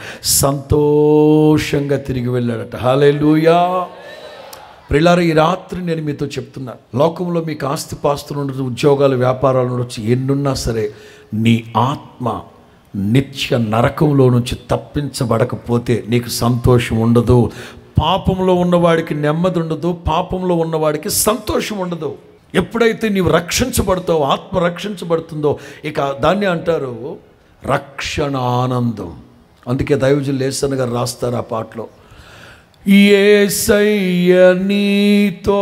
సంతోషంగా తిరిగి వెళ్ళాడట హాలేలుయా ప్రిలార ఈ రాత్రి నేను మీతో చెప్తున్నా లోకంలో మీకు ఆస్తిపాస్తులు ఉండొచ్చు ఉద్యోగాలు వ్యాపారాలు ఉండొచ్చు ఎన్నున్నా సరే నీ ఆత్మ నిత్య నరకంలో నుంచి తప్పించబడకపోతే నీకు సంతోషం ఉండదు పాపంలో ఉన్నవాడికి నెమ్మది ఉండదు పాపంలో ఉన్నవాడికి సంతోషం ఉండదు ఎప్పుడైతే నీవు రక్షించబడతావో ఆత్మ రక్షించబడుతుందో ఇక దాన్ని అంటారు రక్షణ ఆనందం అందుకే దైవజులు లేసన్ గారు రాస్తారు ఆ పాటలో ఏసయ్య నీతో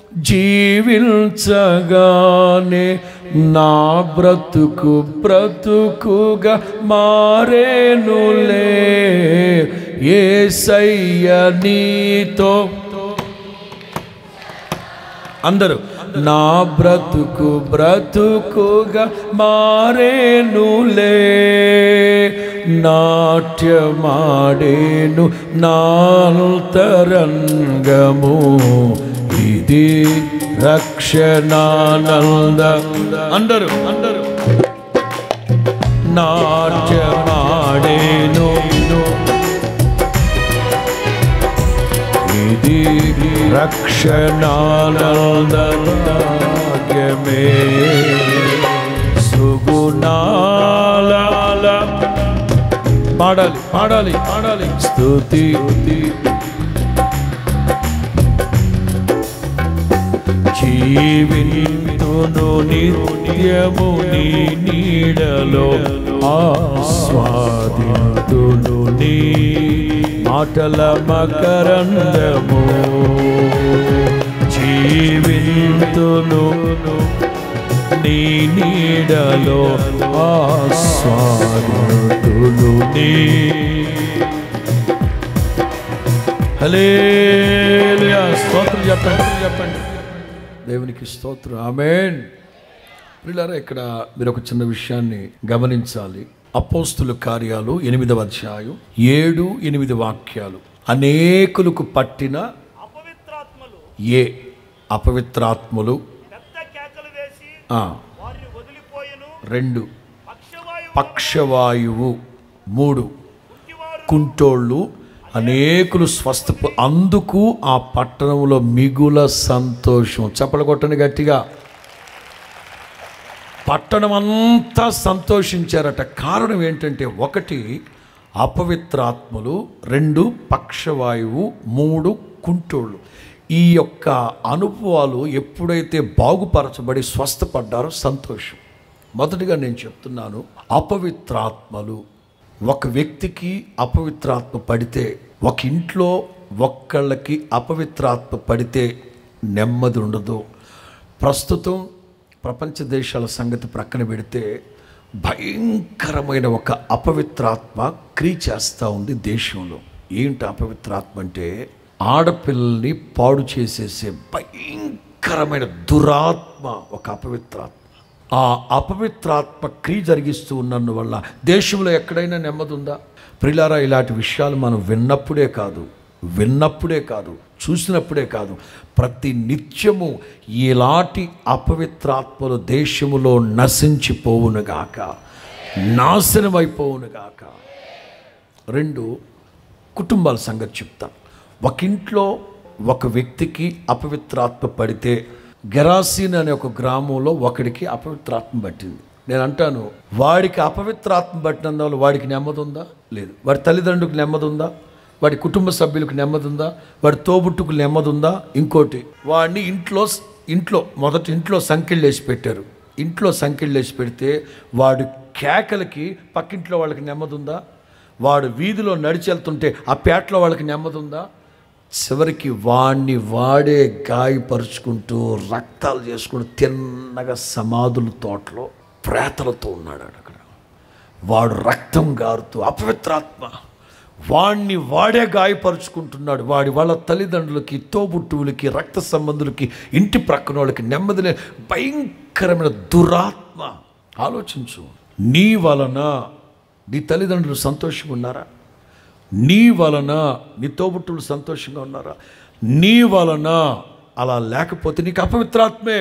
జీవించగానే నా బ్రతుకు బ్రతుకుగా మారేనులే ఏసయ్య నీతో అందరూ నా బ్రతుకు బ్రతుకుగా మారేనులే నాట్యమాడేను నాల్తరంగము ఇది రక్షణానంద అందరూ అందరూ నాట్యమాడేను ఇది రక్షణానందమే సుగుణాల పాడాలి పాడాలి పాడాలి స్తుతి జీవితును నిత్యము నీ నీడలో ఆస్వాదితును నీ మాటల మకరందము జీవితును నీ నీడలో ఆస్వాదితును నీ హల్లెలూయా స్తోత్రం చెప్పండి చెప్పండి దేవునికి స్తోత్రం ఆమేన్ ప్రియులారా ఇక్కడ మీరు ఒక చిన్న విషయాన్ని గమనించాలి అపోస్తుల కార్యాలు ఎనిమిదవ అధ్యాయం ఏడు ఎనిమిది వాక్యాలు అనేకులకు పట్టిన అపవిత్రాత్మలు ఏ అపవిత్రాత్ములు పెద్ద కేకలు వేసి ఆ, వారిని వదిలిపోయెను రెండు పక్షవాయువు పక్షవాయువు మూడు పుట్టివారు కుంటోళ్ళు అనేకులు స్వస్థ అందుకు ఆ పట్టణంలో మిగుల సంతోషం చప్పలు కొట్టని గట్టిగా పట్టణం అంతా సంతోషించారట కారణం ఏంటంటే ఒకటి అపవిత్రాత్మలు రెండు పక్షవాయువు మూడు కుంటోళ్ళు ఈ యొక్క అనుభవాలు ఎప్పుడైతే బాగుపరచబడి స్వస్థపడ్డారో సంతోషం మొదటిగా నేను చెప్తున్నాను అపవిత్రాత్మలు ఒక వ్యక్తికి అపవిత్రాత్మ పడితే ఒక ఇంట్లో ఒక్కళ్ళకి అపవిత్రాత్మ పడితే నెమ్మది ఉండదు ప్రస్తుతం ప్రపంచ దేశాల సంగతి ప్రక్కన పెడితే భయంకరమైన ఒక అపవిత్రాత్మ క్రీ చేస్తూ ఉంది దేశంలో ఏంటి అపవిత్రాత్మ అంటే ఆడపిల్లల్ని పాడు చేసేసే భయంకరమైన దురాత్మ ఒక అపవిత్రాత్మ ఆ అపవిత్రాత్మ క్రియ జరిగిస్తూ ఉన్నందు వల్ల దేశంలో ఎక్కడైనా నెమ్మది ఉందా ప్రిలారా ఇలాంటి విషయాలు మనం విన్నప్పుడే కాదు విన్నప్పుడే కాదు చూసినప్పుడే కాదు ప్రతి నిత్యము ఇలాంటి అపవిత్రాత్మలు దేశములో నశించిపోవునుగాక నాశనమైపోవునుగాక రెండు కుటుంబాల సంగతి చెప్తాను ఒక ఇంట్లో ఒక వ్యక్తికి అపవిత్రాత్మ పడితే గెరాసీన్ అనే ఒక గ్రామంలో ఒకడికి అపవిత్రాత్మ పట్టింది నేను అంటాను వాడికి అపవిత్రాత్మ పట్టినందువల్ల వాడికి నెమ్మది ఉందా లేదు వాడి తల్లిదండ్రులకు నెమ్మది ఉందా వాడి కుటుంబ సభ్యులకు నెమ్మది ఉందా వాడి తోబుట్టుకు నెమ్మది ఉందా ఇంకోటి వాడిని ఇంట్లో ఇంట్లో మొదట ఇంట్లో సంఖ్యలు వేసి పెట్టారు ఇంట్లో సంఖ్యలు వేసి పెడితే వాడు కేకలకి పక్కింట్లో వాళ్ళకి నెమ్మది ఉందా వాడు వీధిలో నడిచి వెళ్తుంటే ఆ పేటలో వాళ్ళకి నెమ్మది ఉందా చివరికి వాణ్ణి వాడే గాయపరుచుకుంటూ రక్తాలు చేసుకుంటూ తిన్నగా సమాధుల తోటలో ప్రేతలతో ఉన్నాడు ఆడు అక్కడ వాడు రక్తం గారుతూ అపవిత్రాత్మ వాణ్ణి వాడే గాయపరుచుకుంటున్నాడు వాడి వాళ్ళ తల్లిదండ్రులకి తోబుట్టువులకి రక్త సంబంధులకి ఇంటి ప్రక్కన వాళ్ళకి నెమ్మది లే- భయంకరమైన దురాత్మ ఆలోచించు నీ వలన నీ తల్లిదండ్రులు సంతోషంగా ఉన్నారా నీ వలన నీ తోబుట్టువులు సంతోషంగా ఉన్నారా నీ వలన అలా లేకపోతే నీకు అపవిత్రాత్మే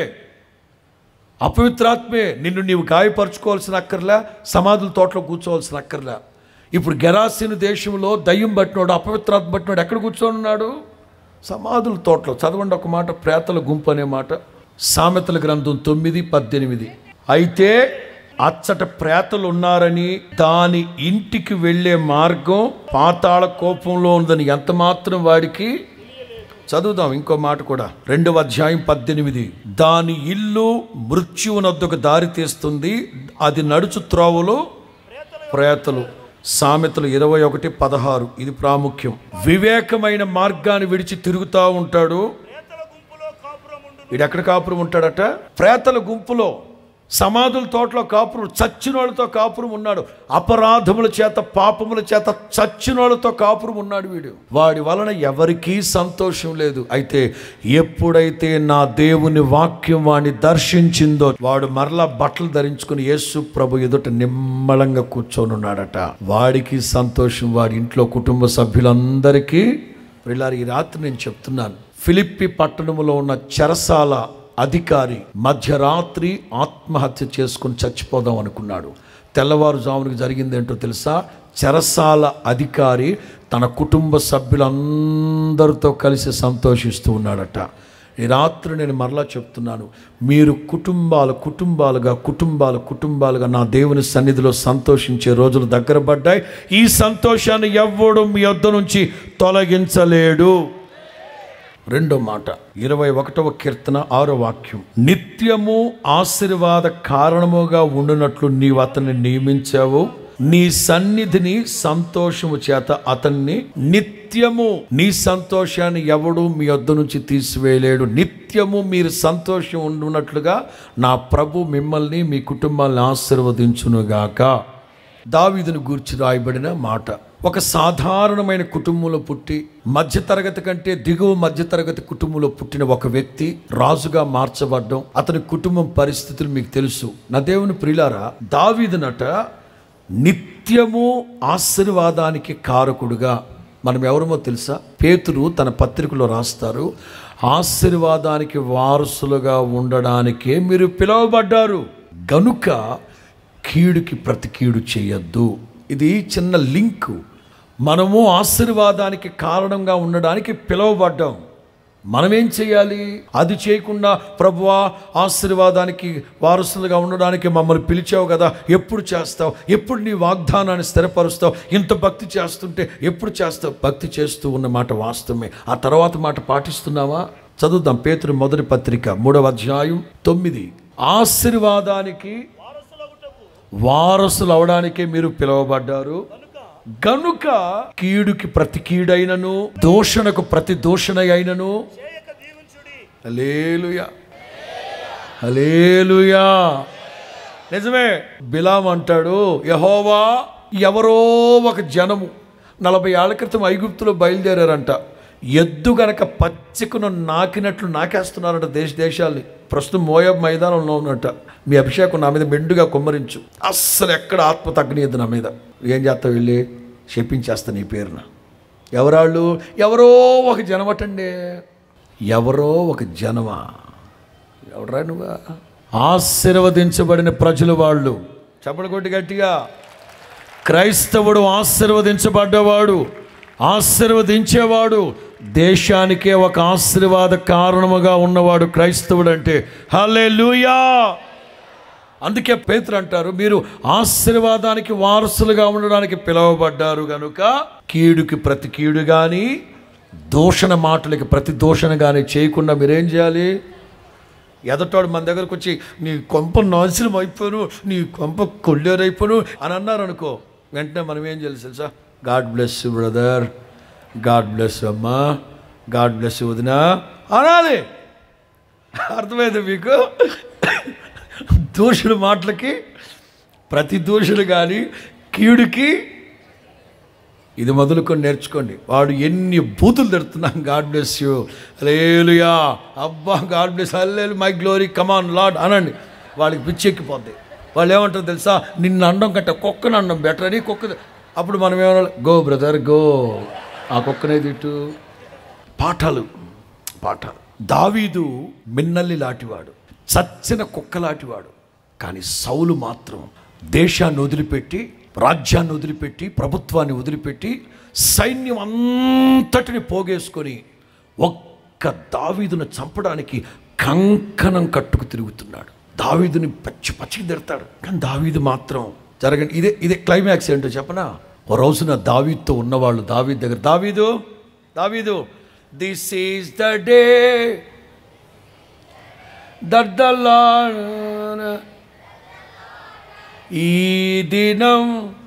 అపవిత్రాత్మే నిన్ను నీవు గాయపరచుకోవాల్సిన అక్కర్లే సమాధుల తోటలో కూర్చోవాల్సిన అక్కర్లే ఇప్పుడు గెరాసిన్ దేశంలో దయ్యం పట్టినోడు అపవిత్రాత్మ పట్టినోడు ఎక్కడ కూర్చొని ఉన్నాడు సమాధుల తోటలో చదవండి ఒక మాట ప్రేతల గుంపు అనే మాట సామెతల గ్రంథం తొమ్మిది పద్దెనిమిది అయితే అచ్చట ప్రేతలు ఉన్నారని దాని ఇంటికి వెళ్ళే మార్గం పాతాళ కోపంలో ఉందని ఎంత మాత్రం వాడికి చదువుదాం ఇంకో మాట కూడా రెండవ అధ్యాయం పద్దెనిమిది దాని ఇల్లు మృత్యువునొద్దకు దారి తీస్తుంది అది నడుచు త్రోవలో ప్రేతలు సామెతలు ఇరవై ఒకటి పదహారు ఇది ప్రాముఖ్యం వివేకమైన మార్గాన్ని విడిచి తిరుగుతూ ఉంటాడు ప్రేతల గుంపులో కాపురముండును వీడు ఎక్కడ కాపురం ఉంటాడట ప్రేతల గుంపులో సమాధుల తోటలో కాపురం చచ్చిన వాళ్ళతో కాపురం ఉన్నాడు అపరాధముల చేత పాపముల చేత చచ్చిన వాళ్ళతో కాపురం ఉన్నాడు వీడు వాడి వలన ఎవరికీ సంతోషం లేదు అయితే ఎప్పుడైతే నా దేవుని వాక్యం వాడిని దర్శించిందో వాడు మరలా బట్టలు ధరించుకుని యేసు ప్రభు ఎదుట నిమ్మలంగా కూర్చొని ఉన్నాడట వాడికి సంతోషం వాడి ఇంట్లో కుటుంబ సభ్యులందరికీ వీళ్ళ ఈ రాత్రి నేను చెప్తున్నాను ఫిలిప్పి పట్టణంలో ఉన్న చెరసాల అధికారి మధ్యరాత్రి ఆత్మహత్య చేసుకుని చచ్చిపోదాం అనుకున్నాడు తెల్లవారుజామునికి జరిగిందేంటో తెలుసా చెరసాల అధికారి తన కుటుంబ సభ్యులందరితో కలిసి సంతోషిస్తూ ఉన్నాడట ఈ రాత్రి నేను మరలా చెప్తున్నాను మీరు కుటుంబాలు కుటుంబాలుగా కుటుంబాలు కుటుంబాలుగా నా దేవుని సన్నిధిలో సంతోషించే రోజులు దగ్గర పడ్డాయి ఈ సంతోషాన్ని ఎవ్వడు మీ వద్ద నుంచి తొలగించలేడు రెండో మాట ఇరవై ఒకటవ కీర్తన ఆరో వాక్యం నిత్యము ఆశీర్వాద కారణముగా ఉండునట్లు నీవు అతన్ని నియమించావు నీ సన్నిధిని సంతోషము చేత అతన్ని నిత్యము నీ సంతోషాన్ని ఎవడు మీ వద్ద నుంచి తీసివేయలేడు నిత్యము మీరు సంతోషం ఉండునట్లుగా నా ప్రభు మిమ్మల్ని మీ కుటుంబాన్ని ఆశీర్వదించునుగాక దావీదును గూర్చి రాయబడిన మాట ఒక సాధారణమైన కుటుంబంలో పుట్టి మధ్యతరగతి కంటే దిగువ మధ్యతరగతి కుటుంబంలో పుట్టిన ఒక వ్యక్తి రాజుగా మార్చబడ్డం అతని కుటుంబం పరిస్థితులు మీకు తెలుసు నా దేవుని ప్రిలారా దావీదునట నిత్యము ఆశీర్వాదానికి కారకుడుగా మనం ఎవరమో తెలుసా పేతురు తన పత్రికలో రాస్తారు ఆశీర్వాదానికి వారసులుగా ఉండడానికే మీరు పిలువబడ్డారు గనుక కీడుకి ప్రతి కీడు చేయొద్దు ఇది చిన్న లింక్ మనము ఆశీర్వాదానికి కారణంగా ఉండడానికి పిలువబడ్డాం మనమేం చేయాలి అది చేయకుండా ప్రభువా ఆశీర్వాదానికి వారసులుగా ఉండడానికి మమ్మల్ని పిలిచావు కదా ఎప్పుడు చేస్తావు ఎప్పుడు నీ వాగ్దానాన్ని స్థిరపరుస్తావు ఇంత భక్తి చేస్తుంటే ఎప్పుడు చేస్తావు భక్తి చేస్తూ ఉన్న మాట వాస్తవమే ఆ తర్వాత మాట పాటిస్తున్నావా చదువుదాం పేతురు మొదటి పత్రిక మూడవ అధ్యాయం తొమ్మిది ఆశీర్వాదానికి వారసులగుటకు వారసులు అవడానికే మీరు పిలువబడ్డారు గనుక కీడుకి ప్రతి కీడైనను దూషణకు ప్రతి దూషణ అయినను చేయక దీవించుడి హలేలుయా హలేలుయా నిజమే బిలాం అంటాడు యహోవా ఎవరో ఒక జనము నలభై ఏళ్ల క్రితం ఐగుప్తులో బయలుదేరారంట ఎద్దు గనక పచ్చికను నాకినట్లు నాకేస్తున్నారంట దేశ దేశాల్ని ప్రస్తుతం మోయబ్ మైదానంలో ఉన్నట్ట మీ అభిషేకం నా మీద మెండుగా కుమ్మరించు అస్సలు ఎక్కడ ఆత్మ తగ్గనియద్దు నా మీద ఏం చేస్తావు వెళ్ళి చెప్పించేస్తా నీ పేరున ఎవరాళ్ళు ఎవరో ఒక జనమటండి ఎవరో ఒక జనమా ఎవడరా నువ్వా ఆశీర్వదించబడిన ప్రజలు వాళ్ళు చెప్పడు కొట్టి గట్టిగా క్రైస్తవుడు ఆశీర్వదించబడ్డవాడు ఆశీర్వదించేవాడు దేశానికే ఒక ఆశీర్వాద కారణముగా ఉన్నవాడు క్రైస్తవుడు అంటే హలే అందుకే పేతురు అంటారు మీరు ఆశీర్వాదానికి వారసులుగా ఉండడానికి పిలువబడ్డారు గనుక కీడుకి ప్రతి కీడు కానీ దూషణ మాటలకి ప్రతి దూషణ కానీ చేయకుండా మీరేం చేయాలి ఎదటోడు మన దగ్గరకు వచ్చి నీ కొంప నాశనం అయిపోను నీ కొంప కొల్లేరైపోను అని అన్నారు అనుకో వెంటనే మనం ఏం చేయాలి తెలుసా God bless brother God bless అమ్మా గాడ్ బ్లెస్ వదినా అనాలి అర్థమైంది మీకు దూషణ మాటలకి ప్రతి దూషణ కానీ కీడుకి ఇది మొదలుకొని నేర్చుకోండి వాడు ఎన్ని బూతులు తిడుతున్నాం గాడ్ బ్లెస్ యూ లేలుయా అబ్బా గాడ్ బ్లెస్ అల్లేలు మై గ్లోరీ కమాన్ లాడ్ అనండి వాళ్ళకి పిచ్చెక్కిపోద్ది వాళ్ళు ఏమంటారు తెలుసా నిన్ను అండం కంటే కుక్కను అండం బెటర్ అని కుక్క అప్పుడు మనం ఏమన్నా గో బ్రదర్ గో ఆ కుక్కనే తిట్టు పాఠాలు పాఠాలు దావీదు మిన్నల్లి లాంటివాడు చచ్చిన కుక్క లాంటివాడు కానీ సౌలు మాత్రం దేశాన్ని వదిలిపెట్టి రాజ్యాన్ని వదిలిపెట్టి ప్రభుత్వాన్ని వదిలిపెట్టి సైన్యం అంతటిని పోగేసుకొని ఒక్క దావీదును చంపడానికి కంకణం కట్టుకు తిరుగుతున్నాడు దావీదుని పచ్చి పచ్చికి తిడతాడు కానీ దావీదు మాత్రం జరగండి ఇదే ఇదే క్లైమాక్స్ ఏంటో చెప్పనా ఓ రోజున దావీదుతో ఉన్నవాళ్ళు దావీద్ దగ్గర దావీదు దావీదు this is the day that the Lord ఈ దినం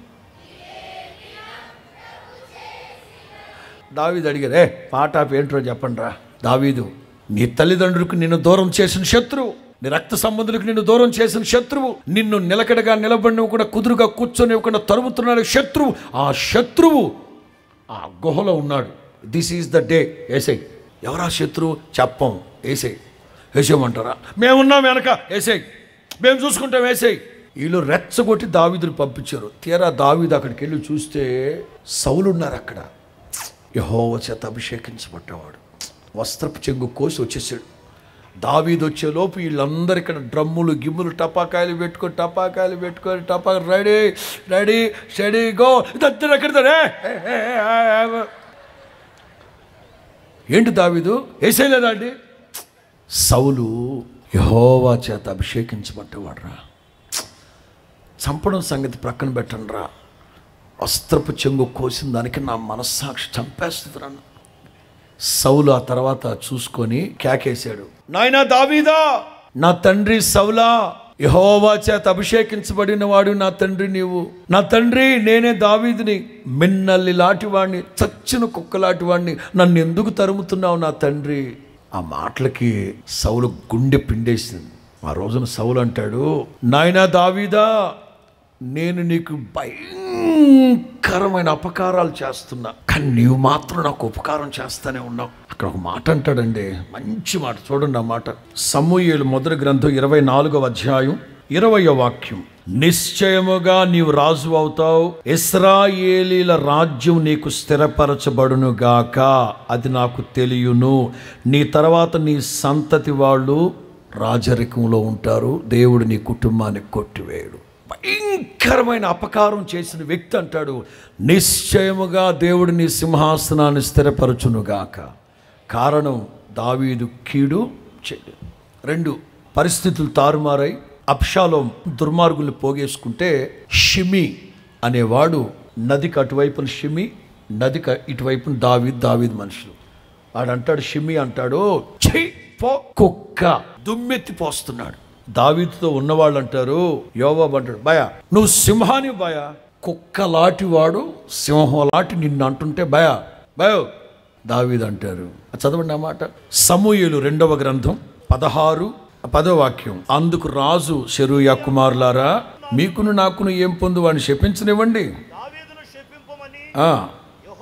దావీదు అడిగారు ఏ పాట ఏంట్రో చెప్పండి రా దావీదు నీ తల్లిదండ్రులకు నిన్ను దూరం చేసిన శత్రువు నీ రక్త సంబంధులకు నిన్ను దూరం చేసిన శత్రువు నిన్ను నిలకడగా నిలబడినవ్వకుండా కుదురుగా కూర్చొనివ్వకుండా తరుముతున్నాడు శత్రువు ఆ శత్రువు ఆ గుహలో ఉన్నాడు దిస్ ఈజ్ ద డే ఏసై ఎవరా శత్రువు చెప్పం ఏసై వేసేయమంటారా మేమున్నాం వెనక ఏసై మేము చూసుకుంటాం వేసేయి వీళ్ళు రెచ్చగొట్టి దావీదుని పంపించారు తీరా దావీదు అక్కడికి వెళ్ళి చూస్తే సౌలు ఉన్నారు అక్కడ యహోవ చేత అభిషేకించబడ్డవాడు వస్త్రపు చెంగు కోసి వచ్చేసాడు దావీదు వచ్చేలోపు వీళ్ళందరూ ఇక్కడ డ్రమ్ములు గిమ్ములు టపాకాయలు పెట్టుకొని టపాకాయలు పెట్టుకొని టపా రెడీ రెడీ స్టడీ గో ఇద్దరు ఎక్కడ ఏంటి దావీదు వేసేయలేదా అండి సౌలు యహోవా చేత అభిషేకించబడ్డవాడ్రా చంపడం సంగతి ప్రక్కన పెట్టండి రా వస్త్రపు చెంగు కోసిన దానికి నా మనస్సాక్షి చంపేస్తుంది సౌలు ఆ తర్వాత చూసుకొని కేకేశాడు నాయనా దావీదా నా తండ్రి సౌలా యహోవా చేత అభిషేకించబడిన వాడు నా తండ్రి నీవు నా తండ్రి నేనే దావీదిని మిన్నల్లి లాంటివాడిని చచ్చిన కుక్కలాంటి వాడిని నన్ను ఎందుకు తరుముతున్నావు నా తండ్రి ఆ మాటలకి సౌలు గుండె పిండేసింది ఆ రోజున సౌలు అంటాడు నాయనా దావీదా నేను నీకు భయంకరమైన అపకారాలు చేస్తున్నా కానీ నీవు మాత్రం నాకు ఉపకారం చేస్తానే ఉన్నావు అక్కడ ఒక మాట అంటాడండి మంచి మాట చూడండి ఆ మాట సమూహేలు మొదటి గ్రంథం ఇరవై నాలుగవ అధ్యాయం ఇరవయో వాక్యం నిశ్చయముగా నీవు రాజు అవుతావు ఇస్రాయేలీల రాజ్యం నీకు స్థిరపరచబడును గాక అది నాకు తెలియను నీ తర్వాత నీ సంతతి వాళ్ళు రాజరికంలో ఉంటారు దేవుడు నీ కుటుంబాన్ని కొట్టివేయడు భయంకరమైన అపకారం చేసిన వ్యక్తి అంటాడు నిశ్చయముగా దేవుడు నీ సింహాసనాన్ని స్థిరపరచునుగాక కారణం దావీదు కీడు చెడు రెండు పరిస్థితులు తారుమారై అప్షాలో దుర్మార్గులు పోగేసుకుంటే షిమి అనేవాడు నదికి అటువైపున షిమి నదికి ఇటువైపున దావీద్ దావీద్ మనుషులు వాడు అంటాడు షిమి అంటాడు ఛీ పో కుక్క దుమ్మెత్తి పోస్తున్నాడు దావీదుతో ఉన్నవాళ్ళు అంటారు యోబాబు అంటాడు భయ నువ్వు సింహాని భయ కుక్క లాంటి వాడు సింహం లాంటి నిన్ను అంటుంటే భయ భయో దావీదు అంటారు చదవండి అన్నమాట సమూహలు రెండవ గ్రంథం పదహారు పదో వాక్యం అందుకు రాజు శరూయ కుమారులారా మీకును నాకును ఏం పొందు వాడిని శపించనివ్వండి దావీదును శపింపమని ఆ,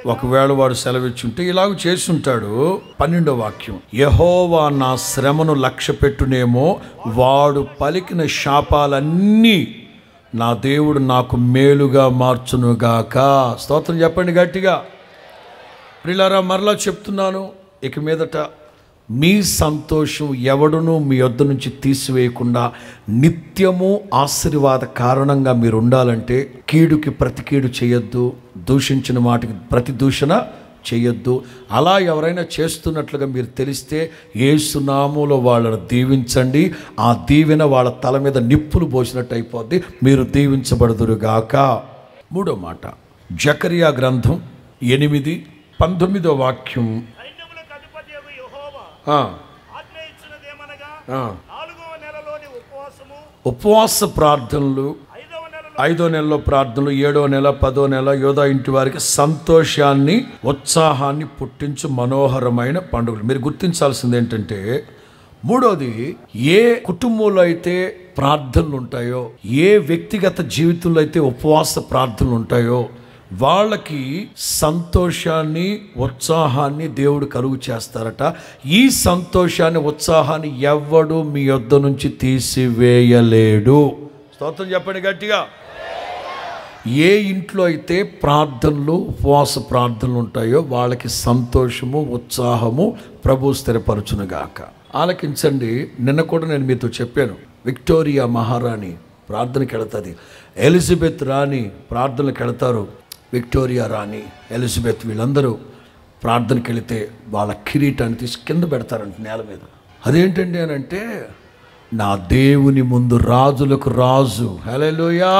ఒకవేళ వాడు సెలవిచ్చుంటే ఇలాగ చేస్తుంటాడు పన్నెండో వాక్యం యహోవా నా శ్రమను లక్ష్య పెట్టునేమో వాడు పలికిన శాపాలన్నీ నా దేవుడు నాకు మేలుగా మార్చునుగాక స్తోత్రం చెప్పండి గట్టిగా ప్రిలారా మరలా చెప్తున్నాను ఇక మీదట మీ సంతోషం ఎవడును మీ యొద్ద నుంచి తీసివేయకుండా నిత్యము ఆశీర్వాద కారణంగా మీరు ఉండాలంటే కీడుకి ప్రతి కీడు చేయొద్దు దూషించిన వాటికి ప్రతి దూషణ చేయొద్దు అలా ఎవరైనా చేస్తున్నట్లుగా మీరు తెలిస్తే ఏ సునాములో వాళ్ళను దీవించండి ఆ దీవెన వాళ్ళ తల మీద నిప్పులు పోసినట్టు అయిపోద్ది మీరు దీవించబడుదురుగాక మూడో మాట జకరియా గ్రంథం ఎనిమిది పంతొమ్మిదో వాక్యం సైన్యములకు అధిపతి యెహోవా ఆ, ఆజ్ఞ ఇచ్చినదేమనగా ఆ. నాలుగవ నెలలోని ఉపవాసము ఉపవాస ప్రార్థనలు ఐదవ నెలలో ఐదో నెలలో ప్రార్థనలు ఏడో నెల పదో నెల యోధా ఇంటి వారికి సంతోషాన్ని ఉత్సాహాన్ని పుట్టించు మనోహరమైన పండుగలు మీరు గుర్తించాల్సింది ఏంటంటే మూడోది ఏ కుటుంబంలో అయితే ప్రార్థనలు ఉంటాయో ఏ వ్యక్తిగత జీవితంలో అయితే ఉపవాస ప్రార్థనలు ఉంటాయో వాళ్ళకి సంతోషాన్ని ఉత్సాహాన్ని దేవుడు కలుగు చేస్తారట ఈ సంతోషాన్ని ఉత్సాహాన్ని ఎవ్వడు మీ యొద్ద నుంచి తీసివేయలేడు స్తోత్రం చెప్పండి గట్టిగా ఏ ఇంట్లో అయితే ప్రార్థనలు ఉపవాస ప్రార్థనలు ఉంటాయో వాళ్ళకి సంతోషము ఉత్సాహము ప్రభు స్థిరపరచునుగాక ఆలకించండి నిన్న కూడా నేను మీతో చెప్పాను విక్టోరియా మహారాణి ప్రార్థనకి వెళుతుంది ఎలిజబెత్ రాణి ప్రార్థనలకు వెళతారు విక్టోరియా రాణి ఎలిజబెత్ వీళ్ళందరూ ప్రార్థనకి వెళితే వాళ్ళ కిరీటాన్ని తీసి కింద పెడతారంట నేల మీద అదేంటండి అని అంటే నా దేవుని ముందు రాజులకు రాజు హలోయా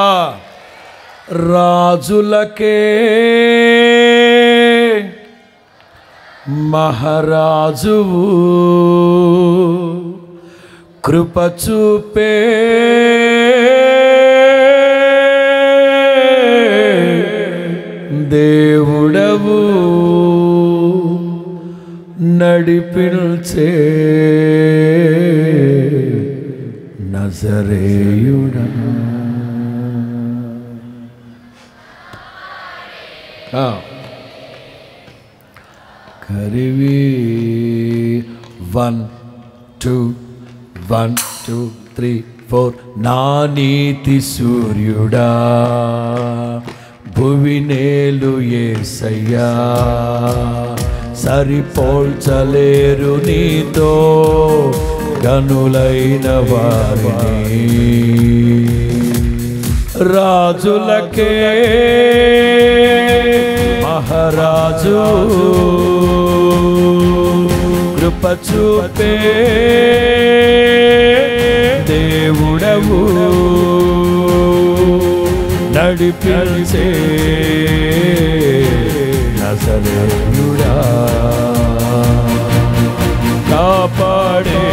రాజులకే మహారాజువు కృప చూపే దేవుడవు నడిపించే నజరేయుడా ఆ. కరివి one two one two three four నా నీతి సూర్యుడా భువినేలు ఏసయ్యా సరిపోల్చలేరు నీతో గనులైన వారిని రాజులకే మహారాజు కృప చూపే దేవుడవు నడిపించే నజరుడా కాపాడే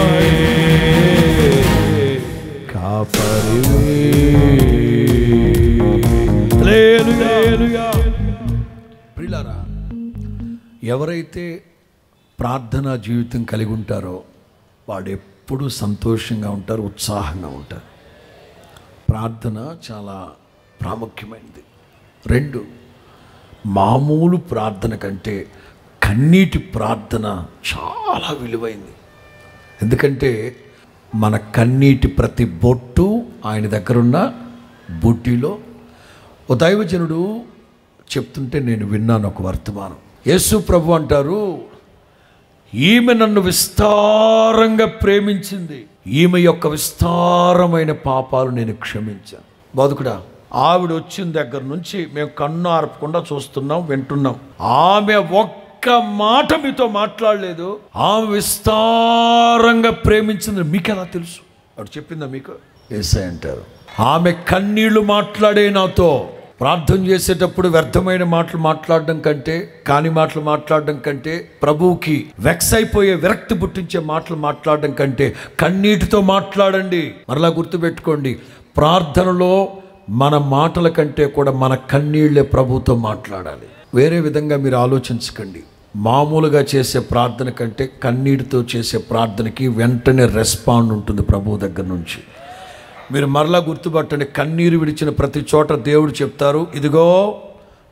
కాపరివే హల్లెలూయా. ప్రియులారా ఎవరైతే ప్రార్థనా జీవితం కలిగి ఉంటారో వాడు ఎప్పుడూ సంతోషంగా ఉంటారు ఉత్సాహంగా ఉంటారు ప్రార్థన చాలా ప్రాముఖ్యమైనది రెండు మామూలు ప్రార్థన కంటే కన్నీటి ప్రార్థన చాలా విలువైంది ఎందుకంటే మన కన్నీటి ప్రతి బొట్టు ఆయన దగ్గరున్న బుట్టిలో ఓ దైవజనుడు చెప్తుంటే నేను విన్నాను ఒక వర్తమానం యేసు ప్రభు అంటారు ఈమె నన్ను విస్తారంగా ప్రేమించింది ఈమె యొక్క విస్తారమైన పాపాలు నేను క్షమించాను బతుకుడా ఆవిడ వచ్చిన దగ్గర నుంచి మేము కన్ను ఆర్పకుండా చూస్తున్నాం వింటున్నాం ఆమె ఒక్క మాట మీతో మాట్లాడలేదు ఆమె విస్తారంగా ప్రేమించింది మీకు ఎలా తెలుసు ఆవిడ చెప్పిందా మీకు ఏసై అంటారు ఆమె కన్నీళ్లు మాట్లాడే నాతో ప్రార్థన చేసేటప్పుడు వ్యర్థమైన మాటలు మాట్లాడడం కంటే కాని మాటలు మాట్లాడడం కంటే ప్రభువుకి వెక్స్ అయిపోయే విరక్తి పుట్టించే మాటలు మాట్లాడడం కంటే కన్నీటితో మాట్లాడండి మరలా గుర్తుపెట్టుకోండి ప్రార్థనలో మన మాటల కంటే కూడా మన కన్నీళ్లే ప్రభుతో మాట్లాడాలి వేరే విధంగా మీరు ఆలోచించకండి మామూలుగా చేసే ప్రార్థన కంటే కన్నీటితో చేసే ప్రార్థనకి వెంటనే రెస్పాండ్ ఉంటుంది ప్రభువు దగ్గర నుంచి మీరు మరలా గుర్తుపట్టండి కన్నీరు విడిచిన ప్రతి చోట దేవుడు చెప్తారు ఇదిగో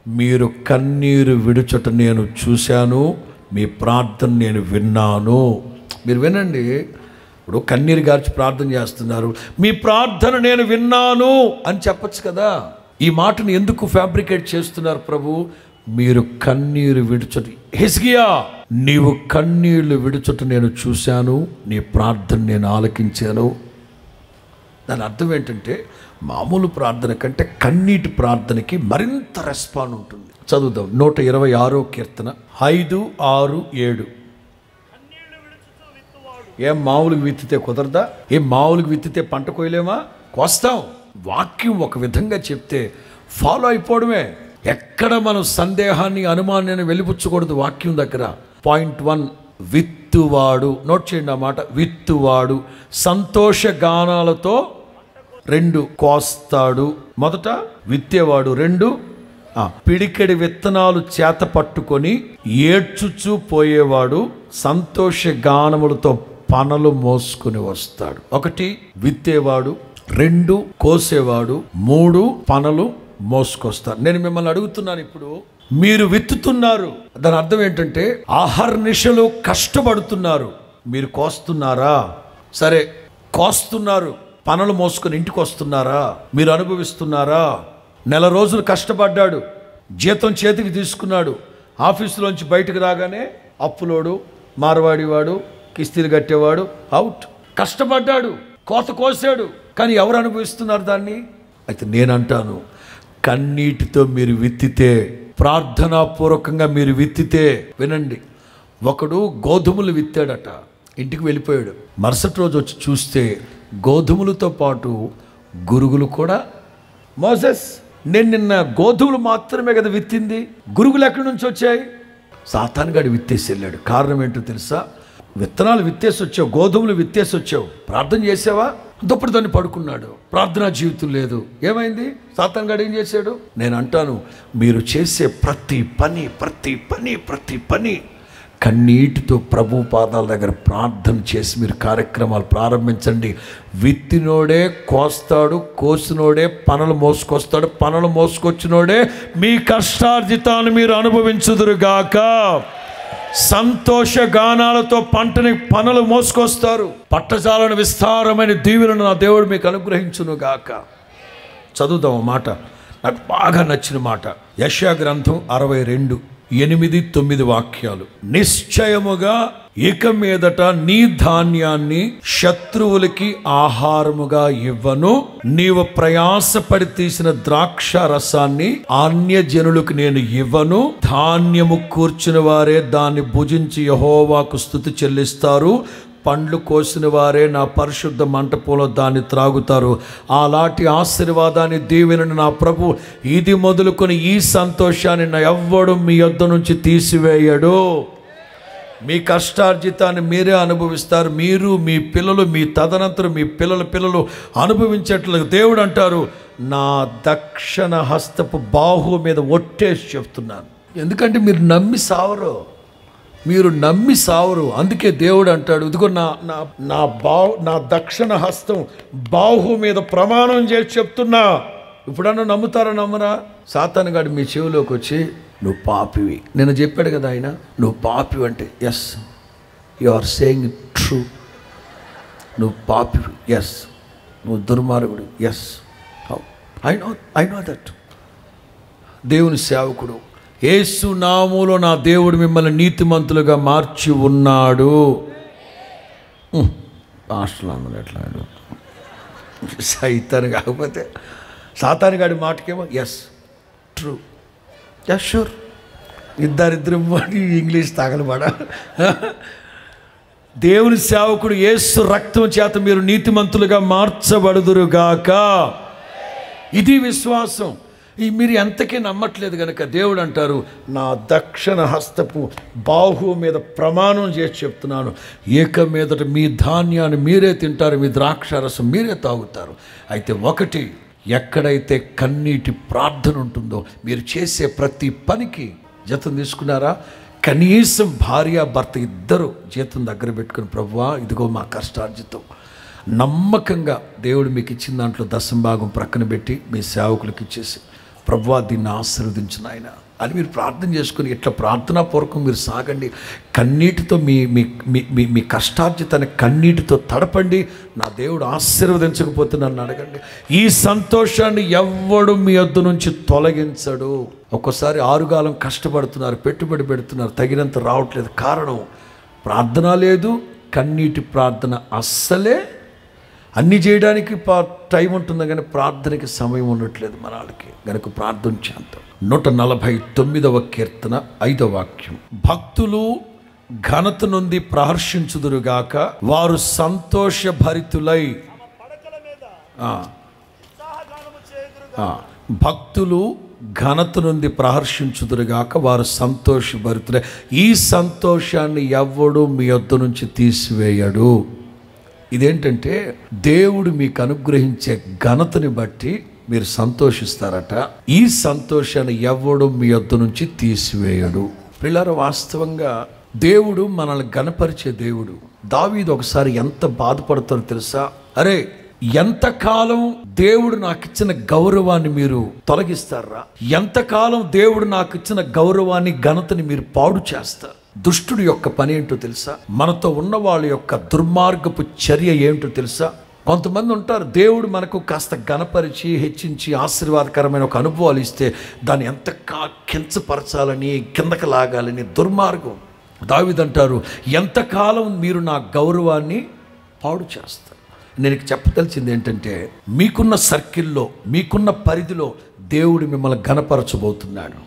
మీరు కన్నీరు విడుచుట నేను చూశాను మీ ప్రార్థన నేను విన్నాను మీరు వినండి ఇప్పుడు కన్నీరు గార్చి ప్రార్థన చేస్తున్నారు మీ ప్రార్థన నేను విన్నాను అని చెప్పొచ్చు కదా ఈ మాటను ఎందుకు ఫ్యాబ్రికేట్ చేస్తున్నారు ప్రభు మీరు కన్నీరు విడుచుట హిస్గియా నీవు కన్నీళ్లు విడుచుట నేను చూశాను నీ ప్రార్థన నేను ఆలకించాను దాని అర్థం ఏంటంటే మామూలు ప్రార్థన కంటే కన్నీటి ప్రార్థనకి మరింత రెస్పాండ్ ఉంటుంది చదువుదాం నూట ఇరవై ఆరో కీర్తన ఐదు ఆరు ఏడు కన్నీళ్లు విడుచుతూ విత్తువాడు ఏం మామూలుగా విత్తితే కుదరదా ఏం మామూలుగా విత్తితే పంట కోయలేమా కోస్తాం వాక్యం ఒక విధంగా చెప్తే ఫాలో అయిపోవడమే ఎక్కడ మనం సందేహాన్ని అనుమానాన్ని వెలిపుచ్చకూడదు వాక్యం దగ్గర పాయింట్ వన్ విత్తువాడు నోట్ చేయండి ఆ మాట విత్తువాడు సంతోష గానాలతో రెండు కోస్తాడు మొదట విత్తేవాడు రెండు ఆ, పిడికెడి విత్తనాలు చేత పట్టుకొని ఏడ్చుచూ పోయేవాడు సంతోష గానములతో పనలు మోసుకుని వస్తాడు ఒకటి విత్తేవాడు రెండు కోసేవాడు మూడు పనలు మోసుకొస్తారు నేను మిమ్మల్ని అడుగుతున్నాను ఇప్పుడు మీరు విత్తుతున్నారు దాని అర్థం ఏంటంటే ఆహర్నిశలు కష్టపడుతున్నారు మీరు కోస్తున్నారా సరే కోస్తున్నారు పనులు మోసుకొని ఇంటికి వస్తున్నారా మీరు అనుభవిస్తున్నారా నెల రోజులు కష్టపడ్డాడు జీతం చేతికి తీసుకున్నాడు ఆఫీసులోంచి బయటకు రాగానే అప్పులోడు మారవాడివాడు కిస్తీలు కట్టేవాడు అవుట్ కష్టపడ్డాడు కోత కోసాడు కానీ ఎవరు అనుభవిస్తున్నారు దాన్ని అయితే నేను అంటాను కన్నీటితో మీరు విత్తితే ప్రార్థనాపూర్వకంగా మీరు విత్తితే వినండి ఒకడు గోధుమలు విత్తాడట ఇంటికి వెళ్ళిపోయాడు మరుసటి రోజు వచ్చి చూస్తే గోధుమలతో పాటు గురుగులు కూడా మోసెస్ నేను నిన్న గోధుమలు మాత్రమే కదా విత్తింది గురుగులు ఎక్కడి నుంచి వచ్చాయి సాతానుగాడు విత్తేసి వెళ్ళాడు కారణం ఏంటో తెలుసా విత్తనాలు విత్తేసి వచ్చావు గోధుమలు విత్తేసి వచ్చావు ప్రార్థన చేసావా దుప్పటి దాన్ని పడుకున్నాడు ప్రార్థనా జీవితం లేదు ఏమైంది సాతానుగాడు ఏం చేశాడు నేను అంటాను మీరు చేసే ప్రతి పని ప్రతి పని ప్రతి పని కన్నీటితో ప్రభు పాదాల దగ్గర ప్రార్థన చేసి మీరు కార్యక్రమాలు ప్రారంభించండి విత్తినోడే కోస్తాడు కోసినోడే పనులు మోసుకొస్తాడు పనులు మోసుకొచ్చినోడే మీ కష్టార్జితాన్ని మీరు అనుభవించుదురుగాక సంతోష గానాలతో పంటని పనులు మోసుకొస్తారు పట్టజాలను విస్తారమైన దీవులను నా దేవుడు మీకు అనుగ్రహించును గాక చదువుదాం ఆ మాట నాకు బాగా నచ్చిన మాట యశా గ్రంథం అరవై రెండు ఎనిమిది తొమ్మిది వాక్యాలు నిశ్చయముగా ఇక మీదట నీ ధాన్యాన్ని శత్రువులకి ఆహారముగా ఇవ్వను నీవు ప్రయాసపడి తీసిన ద్రాక్ష రసాన్ని అన్యజనులకు నేను ఇవ్వను ధాన్యము కూర్చుని వారే దాన్ని భుజించి యహోవాకు స్థుతి చెల్లిస్తారు పండ్లు కోసిన వారే నా పరిశుద్ధ మంటపంలో దాన్ని త్రాగుతారు అలాంటి ఆశీర్వాదాన్ని దీవెనని నా ప్రభు ఇది మొదలుకొని ఈ సంతోషాన్ని నా ఎవ్వడు మీ యొద్ద నుంచి తీసివేయడు మీ కష్టార్జితాన్ని మీరే అనుభవిస్తారు మీరు మీ పిల్లలు మీ తదనంతరం మీ పిల్లల పిల్లలు అనుభవించేట్లు దేవుడు అంటారు నా దక్షిణ హస్తపు బాహు మీద ఒట్టేసి చెప్తున్నాను ఎందుకంటే మీరు నమ్మి సావరు మీరు నమ్మి సావరు అందుకే దేవుడు అంటాడు ఇదిగో నా నా నా బాహు నా దక్షిణ హస్తం బాహు మీద ప్రమాణం చేసి చెప్తున్నా ఇప్పుడన్నా నమ్ముతారా నమ్మరా సాతానుగాడు మీ చెవిలోకి వచ్చి నువ్వు పాపివి నేను చెప్పాడు కదా ఆయన నువ్వు పాపివి అంటే yes you are saying true నువ్వు పాపివి ఎస్ నువ్వు దుర్మార్గుడు yes I know I know that దేవుని సేవకుడు యేసు నామములో నా దేవుడు మిమ్మల్ని నీతిమంతులుగా మార్చి ఉన్నాడు హాస్టల్ అందరూ ఎట్లా సైతాను కాకపోతే సాతానుగాడి మాటకేమో ఎస్ ట్రూ ఎస్ షూర్ ఇద్దరిద్దరు ఇంగ్లీష్ తగలబడ దేవుని సేవకుడు యేసు రక్తం చేత మీరు నీతిమంతులుగా మార్చబడుదురుగాక ఇది విశ్వాసం ఈ మీరు ఎంతకీ నమ్మట్లేదు కనుక దేవుడు అంటారు నా దక్షిణ హస్తపు బాహు మీద ప్రమాణం చేసి చెప్తున్నాను ఏక మీదట మీ ధాన్యాన్ని మీరే తింటారు మీ ద్రాక్షారసం మీరే తాగుతారు అయితే ఒకటి ఎక్కడైతే కన్నీటి ప్రార్థన ఉంటుందో మీరు చేసే ప్రతి పనికి జతం తీసుకున్నారా కనీసం భార్య భర్త ఇద్దరు జీతం దగ్గర పెట్టుకుని ప్రభువా ఇదిగో మా కష్టార్జితం నమ్మకంగా దేవుడు మీకు ఇచ్చిన దాంట్లో దశం భాగం ప్రక్కన పెట్టి మీ సేవకులకు ఇచ్చేసి ప్రభు దీన్ని ఆశీర్వదించిన ఆయన అని మీరు ప్రార్థన చేసుకుని ఇట్లా ప్రార్థనాపూర్వకం మీరు సాగండి కన్నీటితో మీ మీ మీ మీ మీ కష్టార్జితాన్ని కన్నీటితో తడపండి నా దేవుడు ఆశీర్వదించకపోతే నన్ను అడగండి ఈ సంతోషాన్ని ఎవ్వడు మీ వద్ద నుంచి తొలగించడు ఒక్కోసారి ఆరుగాలం కష్టపడుతున్నారు పెట్టుబడి పెడుతున్నారు తగినంత రావట్లేదు కారణం ప్రార్థన లేదు కన్నీటి ప్రార్థన అస్సలే అన్నీ చేయడానికి పా- టైం ఉంటుంది కానీ ప్రార్థనకి సమయం ఉండట్లేదు మన వాళ్ళకి గనుక ప్రార్థన చేద్దాం నూట నలభై తొమ్మిదవ కీర్తన ఐదవ వాక్యం భక్తులు ఘనత నుండి ప్రహర్షించుదురుగాక వారు సంతోషభరితులై తమ పడకల మీద ఆ, ఉత్సాహగానము చేయుదురు ఆ, భక్తులు ఘనత నుండి ప్రహర్షించుదురుగాక వారు సంతోషభరితులై ఈ సంతోషాన్ని ఎవ్వడు మీ వద్ద నుంచి తీసివేయడు ఇదేంటంటే దేవుడు మీకు అనుగ్రహించే ఘనతని బట్టి మీరు సంతోషిస్తారట ఈ సంతోషాన్ని ఎవ్వడు మీ వద్ద నుంచి తీసివేయడు పిల్లల వాస్తవంగా దేవుడు మనల్ని గణపరిచే దేవుడు దావీదు ఒకసారి ఎంత బాధపడతారో తెలుసా అరే ఎంతకాలం దేవుడు నాకు ఇచ్చిన గౌరవాన్ని మీరు తొలగిస్తారా ఎంతకాలం దేవుడు నాకు ఇచ్చిన గౌరవాన్ని ఘనతని మీరు పాడు చేస్తారు దుష్టుడి యొక్క పని ఏంటో తెలుసా మనతో ఉన్న వాళ్ళ యొక్క దుర్మార్గపు చర్య ఏంటో తెలుసా కొంతమంది ఉంటారు దేవుడు మనకు కాస్త గణపరిచి హెచ్చించి ఆశీర్వాదకరమైన ఒక అనుభవాలు ఇస్తే దాన్ని ఎంత కా కించపరచాలని కిందకి లాగాలని దుర్మార్గం దావిదంటారు ఎంతకాలం మీరు నా గౌరవాన్ని పాడు చేస్తారు నేను ఇక చెప్పదలిచింది ఏంటంటే మీకున్న సర్కిల్లో మీకున్న పరిధిలో దేవుడు మిమ్మల్ని గణపరచబోతున్నాడు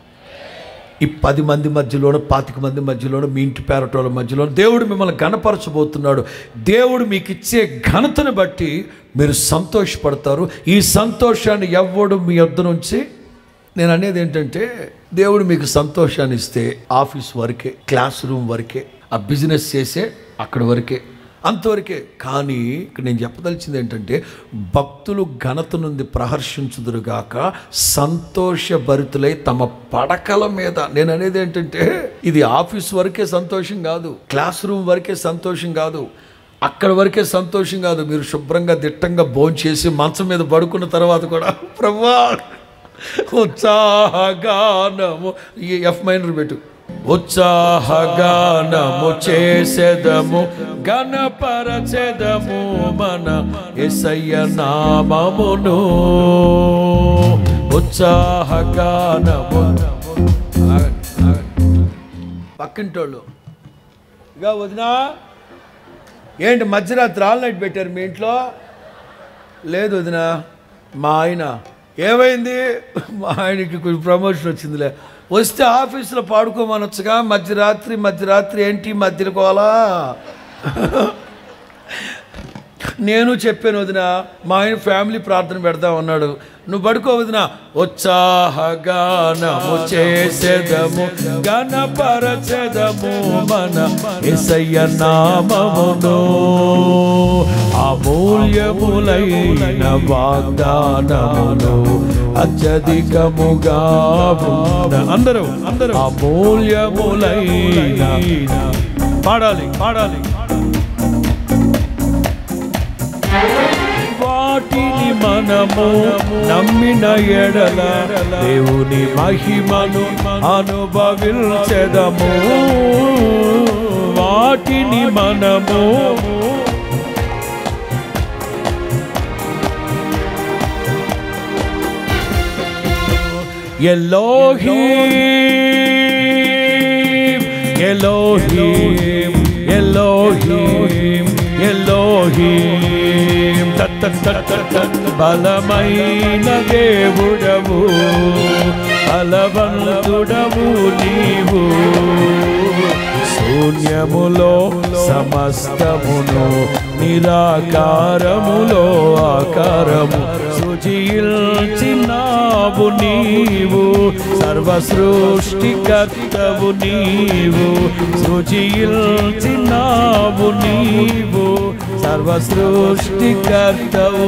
ఈ పది మంది మధ్యలోనూ పాతిక మంది మధ్యలోనూ మీ ఇంటి పేరటోళ్ళ మధ్యలో దేవుడు మిమ్మల్ని ఘనపరచబోతున్నాడు దేవుడు మీకు ఇచ్చే ఘనతను బట్టి మీరు సంతోషపడతారు ఈ సంతోషాన్ని ఎవ్వడు మీ వద్ద నుంచి నేను అనేది ఏంటంటే దేవుడు మీకు సంతోషాన్ని ఇస్తే ఆఫీస్ వరకే క్లాస్ రూమ్ వరకే ఆ బిజినెస్ చేసే అక్కడి వరకే అంతవరకే కానీ ఇక్కడ నేను చెప్పదలిచింది ఏంటంటే భక్తులు ఘనత నుండి ప్రహర్షించుదురుగాక సంతోషభరితులై తమ పడకల మీద నేను అనేది ఏంటంటే ఇది ఆఫీస్ వరకే సంతోషం కాదు క్లాస్ రూమ్ వరకే సంతోషం కాదు అక్కడ వరకే సంతోషం కాదు మీరు శుభ్రంగా దిట్టంగా భోంచేసి మంచం మీద పడుకున్న తర్వాత కూడా ప్రభా ఉత్సాహగానము ఈ ఎఫ్ మైనర్ పెట్టు ఉత్సాహగానము చేసెదము గణపరచెదము మన ఎసయ్య నామమును ఉత్సాహగానము ఆగండి, ఆగండి. పక్కింటోళ్ళు ఇక వదినా ఏంటి మధ్యరాత్రి ఆల్ నైట్ పెట్టారు మీ ఇంట్లో లేదు వదిన మా ఆయన ఏమైంది మా ఆయనకి కొంచెం ప్రమోషన్ వచ్చిందిలే వస్తే ఆఫీసులో పాడుకోమనొచ్చుగా మధ్యరాత్రి మధ్యరాత్రి ఏంటి మధ్యలో కోలా నేను చెప్పాను వదిన మా ఆయన ఫ్యామిలీ ప్రార్థన పెడదాం అన్నాడు నువ్వు పడుకో వదిన ఉత్సాహగానము చేసేదము గణపరచెదము మన ఎసయ్య నామమును అమూల్యములైన వాగ్దానమును అత్యధికముగా ఉన్న అందరూ అందరూ అమూల్యములైన పాడాలి పాడాలి వాటిని మనము నమ్మిన ఎడల దేవుని మహిమను అనుభవించెదము వాటిని మనము Elohim, Elohim, Elohim, Elohim, తట్ తట్ తట్ తట్ తట్ బలమైన దేవుడవు బలవంతుడవు నీవు శూన్యములో సమస్తమును నిరాకారములో ఆకారము సృజిల్చినావు నీవు సర్వ సృష్టికర్తవు నీవు సృజిల్చినావు నీవు సర్వ సృష్టికర్తవు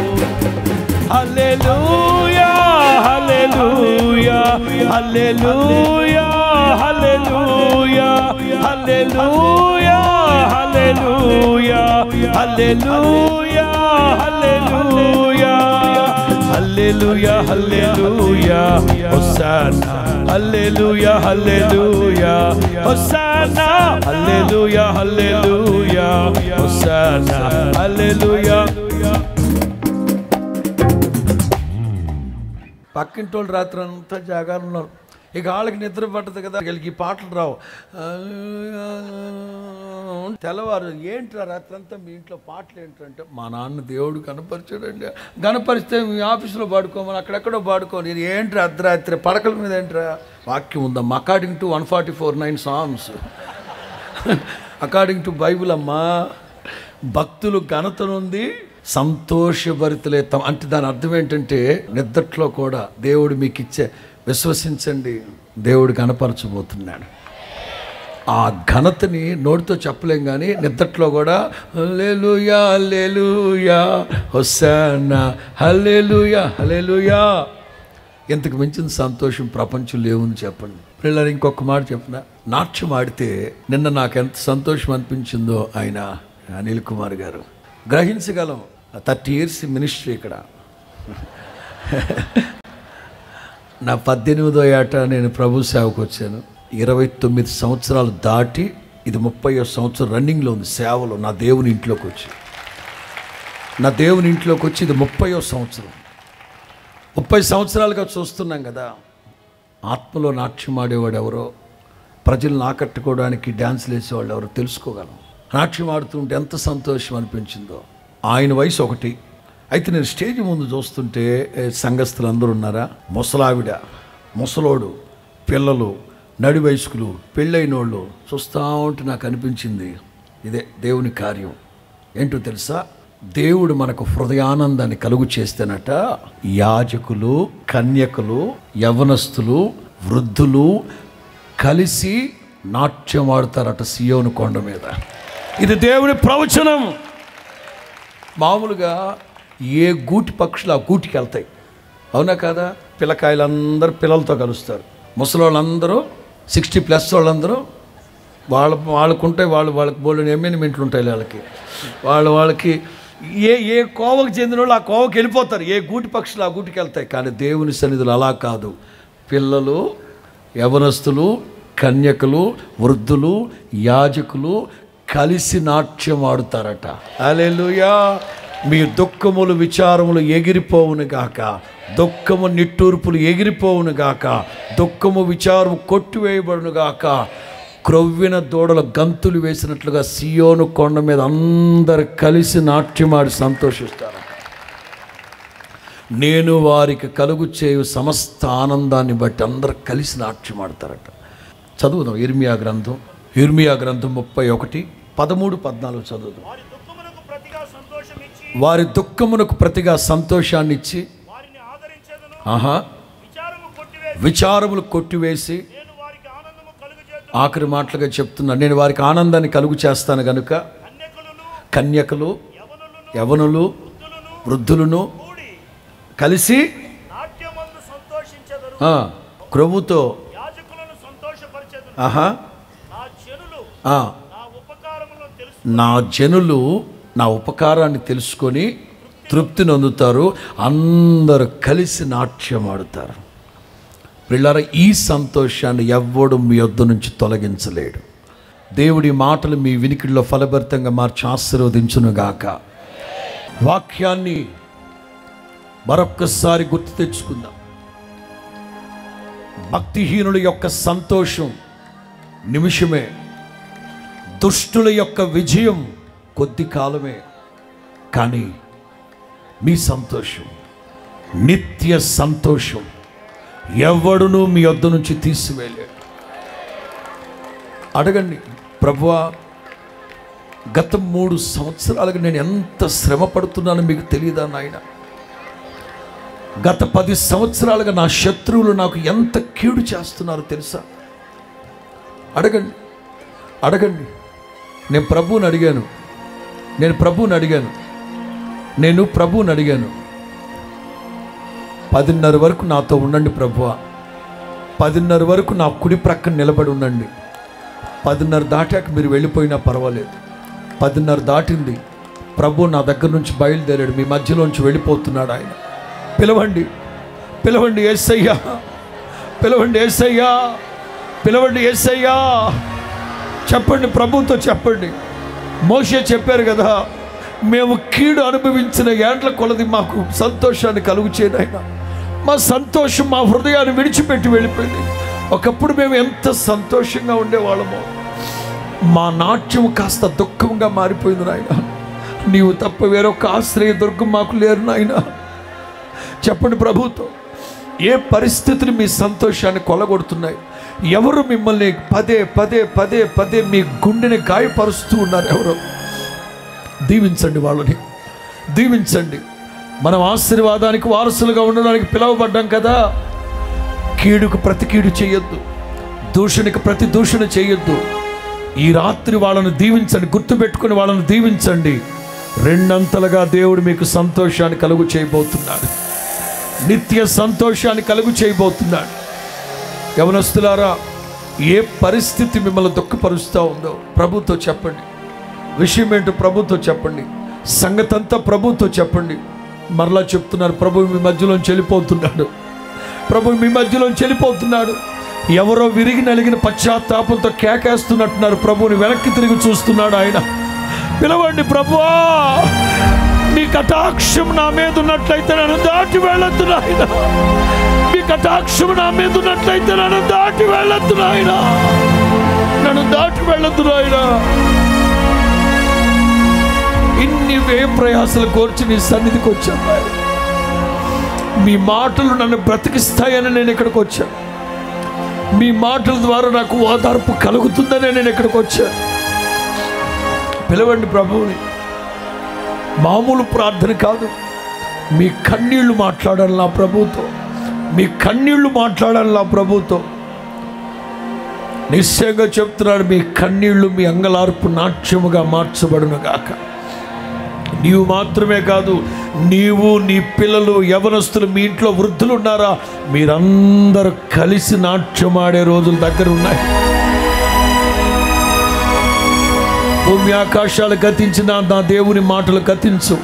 హల్లెలూయా హల్లెలూయా హల్లెలూయా హల్లెలూయా హల్లెలూయా హల్లెలూయా హల్లెలూయా హల్లెలూయా హల్లెలూయా హల్లెలూయా హోసానా హల్లెలూయా హల్లెలూయా హోసానా హల్లెలూయా హల్లెలూయా హోసానా హల్లెలూయా పక్కింటి వాళ్ళు రాత్రి అంతా జాగారం ఉన్నారు ఇక వాళ్ళకి నిద్ర పట్టదు కదా వీళ్ళకి ఈ పాటలు రావు తెల్లవారు ఏంట్రా రాత్రి అంతా మీ ఇంట్లో పాటలు ఏంటంటే మా నాన్న దేవుడు కనపరిచాడండి కనపరిస్తే మీ ఆఫీసులో పాడుకోమని అక్కడెక్కడో పాడుకోని ఇది ఏంట్రా అర్ధరాత్రి పడకల మీద ఏంట్రా వాక్యం ఉందమ్మా according to one forty four nine songs according to Bible అమ్మా భక్తులు ఘనతనుంది సంతోషభరితులే తమ అంటే దాని అర్థం ఏంటంటే నిద్దట్లో కూడా దేవుడు మీకు ఇచ్చే విశ్వసించండి దేవుడు కనపరచబోతున్నాడు ఆ ఘనతని నోటితో చెప్పలేం కానీ నిద్దట్లో కూడా హల్లెలూయా హల్లెలూయా హొస్సానా హల్లెలూయా హల్లెలూయా ఇంతకు మించిన సంతోషం ప్రపంచంలో ఏముంది చెప్పండి పిల్లలు ఇంకొక మాట చెప్పిన నాట్యం ఆడితే నిన్న నాకు ఎంత సంతోషం అనిపించిందో ఆయన అనిల్ కుమార్ గారు గ్రహించగలం థర్టీ ఇయర్స్ మినిస్ట్రీ ఇక్కడ నా పద్దెనిమిదో ఏట నేను ప్రభు సేవకు వచ్చాను ఇరవై తొమ్మిది సంవత్సరాలు దాటి ఇది ముప్పై సంవత్సరం రన్నింగ్లో ఉంది సేవలో నా దేవుని ఇంట్లోకి వచ్చి నా దేవుని ఇంట్లోకి వచ్చి ఇది ముప్పయో సంవత్సరం ముప్పై సంవత్సరాలుగా చూస్తున్నాం కదా ఆత్మలో నాట్యం ఆడేవాడు ఎవరో ప్రజలను ఆకట్టుకోవడానికి డ్యాన్స్లు వేసేవాళ్ళు ఎవరో తెలుసుకోగలం నాట్యం ఆడుతుంటే ఎంత సంతోషం అనిపించిందో ఆయన వయసు ఒకటి అయితే నేను స్టేజ్ ముందు చూస్తుంటే ఏ, సంఘస్థులు అందరూ ఉన్నారా ముసలావిడ ముసలోడు పిల్లలు నడి వయస్కులు పెళ్ళైనోళ్ళు చూస్తూ ఉంటే నాకు అనిపించింది ఇదే దేవుని కార్యం ఏంటో తెలుసా దేవుడు మనకు హృదయానందాన్ని కలుగు చేస్తేనట యాజకులు కన్యకులు యవనస్తులు వృద్ధులు కలిసి నాట్యం ఆడతారట సియోను కొండ మీద ఇది దేవుని ప్రవచనం మామూలుగా ఏ గూటి పక్షులు ఆ గూటికి వెళ్తాయి అవునా కాదా పిల్లకాయలందరూ పిల్లలతో కలుస్తారు ముసలోళ్ళందరూ సిక్స్టీ ప్లస్ వాళ్ళందరూ వాళ్ళ వాళ్ళకుంటే వాళ్ళు వాళ్ళకి బోల్డెన్ ఎమ్మెన్మెంట్లు ఉంటాయి వాళ్ళకి వాళ్ళ వాళ్ళకి ఏ ఏ కోవకు చెందిన వాళ్ళు ఆ కోవకి వెళ్ళిపోతారు ఏ గూటి పక్షులు ఆ గూటికి వెళ్తాయి కానీ దేవుని సన్నిధులు అలా కాదు పిల్లలు యవనస్తులు కన్యకులు వృద్ధులు యాజకులు కలిసి నాట్యం ఆడుతారట అలెలుయా మీ దుఃఖములు విచారములు ఎగిరిపోవును గాక దుఃఖము నిట్టూర్పులు ఎగిరిపోవును గాక దుఃఖము విచారము కొట్టివేయబడును గాక క్రొవ్విన దూడలు గంతులు వేసినట్లుగా సియోను కొండ మీద అందరు కలిసి నాట్యమాడి సంతోషిస్తారు నేను వారికి కలుగు చేయు సమస్త ఆనందాన్ని బట్టి అందరు కలిసి నాట్యమాడతారట చదువుదాం ఇర్మియా గ్రంథం ఇర్మియా గ్రంథం ముప్పై ఒకటి పదమూడు పద్నాలుగు చదువుదాం వారి దుఃఖమునకు ప్రతిగా సంతోషం ఇచ్చి వారి దుఃఖమునకు ప్రతిగా సంతోషాన్ని ఇచ్చి వారిని ఆదరించేదను ఆహా విచారము కొట్టివేసి విచారములు కొట్టివేసి నేను వారికి ఆనందము కలుగు ఆఖరి మాటలుగా చెప్తున్నా నేను వారికి ఆనందాన్ని కలుగు చేస్తాను గనుక కన్యకులను కన్యకలు యవనులను యవనులు వృద్ధులను వృద్ధులను కూడి కలిసి నాట్యమందు సంతోషించెదరు ఆ, క్రొవ్వుతో యాజకులను సంతోషపరిచెదరు ఆహా నా జనులు ఆ, నా ఉపకారములను తెలుసు నా జనులు నా ఉపకారాన్ని తెలుసుకొని తృప్తి నొందుతారు అందరూ కలిసి నాట్యం ఆడుతారు పిల్లర ఈ సంతోషాన్ని ఎవ్వడు మీ వద్ద నుంచి తొలగించలేడు దేవుడి మాటలు మీ వినికిడిలో ఫలభరితంగా మార్చి ఆశీర్వదించునుగాక వాక్యాన్ని మరొక్కసారి గుర్తు తెచ్చుకుందాం భక్తిహీనుల యొక్క సంతోషం నిమిషమే దుష్టుల యొక్క విజయం కొద్ది కాలమే కానీ మీ సంతోషం నిత్య సంతోషం ఎవడును మీ వద్ద నుంచి తీసివేయలేడు అడగండి ప్రభువా గత మూడు సంవత్సరాలుగా నేను ఎంత శ్రమ పడుతున్నానో మీకు తెలియదా నాయన గత పది సంవత్సరాలుగా నా శత్రువులు నాకు ఎంత కీడు చేస్తున్నారో తెలుసా అడగండి అడగండి నేను ప్రభువుని అడిగాను నేను ప్రభువుని అడిగాను నేను ప్రభువుని అడిగాను పదిన్నర వరకు నాతో ఉండండి ప్రభువ పదిన్నర వరకు నా కుడి ప్రక్కన నిలబడి ఉండండి పదిన్నర దాటాక మీరు వెళ్ళిపోయినా పర్వాలేదు పదిన్నర దాటింది ప్రభు నా దగ్గర నుంచి బయలుదేరాడు మీ మధ్యలోంచి వెళ్ళిపోతున్నాడు ఆయన పిలవండి పిలవండి ఏసయ్యా పిలవండి ఏసయ్యా పిలవండి ఏసయ్యా చెప్పండి ప్రభుతో చెప్పండి మోషే చెప్పారు కదా మేము కీడు అనుభవించిన ఏండ్ల కొలది మాకు సంతోషాన్ని కలుగు చేయనైనా మా సంతోషం మా హృదయాన్ని విడిచిపెట్టి వెళ్ళిపోయింది ఒకప్పుడు మేము ఎంత సంతోషంగా ఉండేవాళ్ళమో మా నాట్యం కాస్త దుఃఖంగా మారిపోయింది నాయన నీవు తప్ప వేరొక ఆశ్రయ దుర్గం మాకు లేరు నాయన చెప్పండి ప్రభుతో ఏ పరిస్థితులు మీ సంతోషాన్ని కొలగొడుతున్నాయి ఎవరు మిమ్మల్ని పదే పదే పదే పదే మీ గుండెని గాయపరుస్తూ ఉన్నారు ఎవరు దీవించండి వాళ్ళని దీవించండి మనం ఆశీర్వాదానికి వారసులుగా ఉండడానికి పిలువబడ్డాం కదా కీడుకు ప్రతి కీడు చేయొద్దు దూషణకి ప్రతి దూషణ చేయొద్దు ఈ రాత్రి వాళ్ళను దీవించండి గుర్తుపెట్టుకుని వాళ్ళను దీవించండి రెండంతలుగా దేవుడు మీకు సంతోషాన్ని కలుగు చేయబోతున్నాడు నిత్య సంతోషాన్ని కలుగు చేయబోతున్నాడు యవనస్తులారా ఏ పరిస్థితి మిమ్మల్ని దుఃఖపరుస్తూ ఉందో ప్రభుతో చెప్పండి విషయం ఏంటో ప్రభుతో చెప్పండి సంగతంతా ప్రభుతో చెప్పండి మరలా చెప్తున్నారు ప్రభు మీ మధ్యలో చెల్లిపోతున్నాడు ప్రభు మీ మధ్యలో చెల్లిపోతున్నాడు ఎవరో విరిగి నలిగిన పశ్చాత్తాపంతో కేకేస్తున్నట్టున్నారు ప్రభుని వెనక్కి తిరిగి చూస్తున్నాడు ఆయన పిలవండి ప్రభువా మీ కటాక్షం నా మీద ఉన్నట్లయితే నన్ను దాటి వెళ్ళొద్దు నాయన మీ కటాక్షం నా మీద ఉన్నట్లయితే నన్ను దాటి వెళ్ళొద్దు నాయన నన్ను దాటి వెళ్ళొద్దు నాయన ఇన్ని వ్యయ ప్రయాసాలు కోర్చి నీ సన్నిధికి వచ్చాను నాయన. మీ మాటలు నన్ను బ్రతికిస్తాయని నేను ఇక్కడికి వచ్చాను మీ మాటల ద్వారా నాకు ఓదార్పు కలుగుతుందని నేను ఇక్కడికి వచ్చాను పిలవండి ప్రభువుని మామూలు ప్రార్థన కాదు మీ కన్నీళ్లు మాట్లాడాలి నా ప్రభుతో మీ కన్నీళ్లు మాట్లాడాలి నా ప్రభుతో నిశ్చయంగా చెప్తున్నాడు మీ కన్నీళ్లు మీ అంగలార్పు నాట్యముగా మార్చబడును గాక నీవు మాత్రమే కాదు నీవు నీ పిల్లలు యవనస్తులు మీ ఇంట్లో వృద్ధులు ఉన్నారా మీరందరూ కలిసి నాట్యమాడే రోజులు దగ్గర ఉన్నాయి భూమి ఆకాశాలు గతించిన నా దేవుని మాటలు గతించు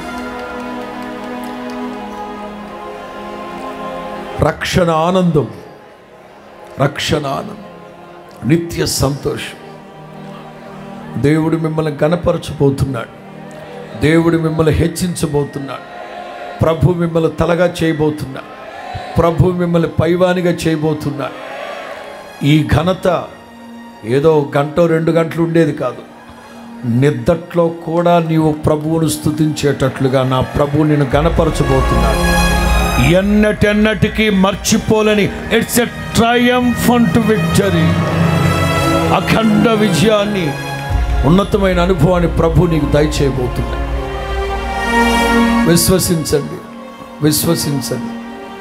రక్షణ ఆనందం రక్షణ ఆనందం నిత్య సంతోషం దేవుడు మిమ్మల్ని గణపరచబోతున్నాడు దేవుడు మిమ్మల్ని హెచ్చించబోతున్నాడు ప్రభు మిమ్మల్ని తలగా చేయబోతున్నాడు ప్రభు మిమ్మల్ని పైవానిగా చేయబోతున్నాడు ఈ ఘనత ఏదో గంట రెండు గంటలు ఉండేది కాదు నిద్దట్లో కూడా నీవు ప్రభువును స్తుతించేటట్లుగా నా ప్రభువు నేను గణపరచబోతున్నాడు ఎన్నటెన్నటికీ మర్చిపోలేని ఇట్స్ ఎ ట్రయంఫంట్ విక్టరీ అఖండ విజయాన్ని ఉన్నతమైన అనుభవాన్ని ప్రభు నీకు దయచేయబోతున్నాడు విశ్వసించండి విశ్వసించండి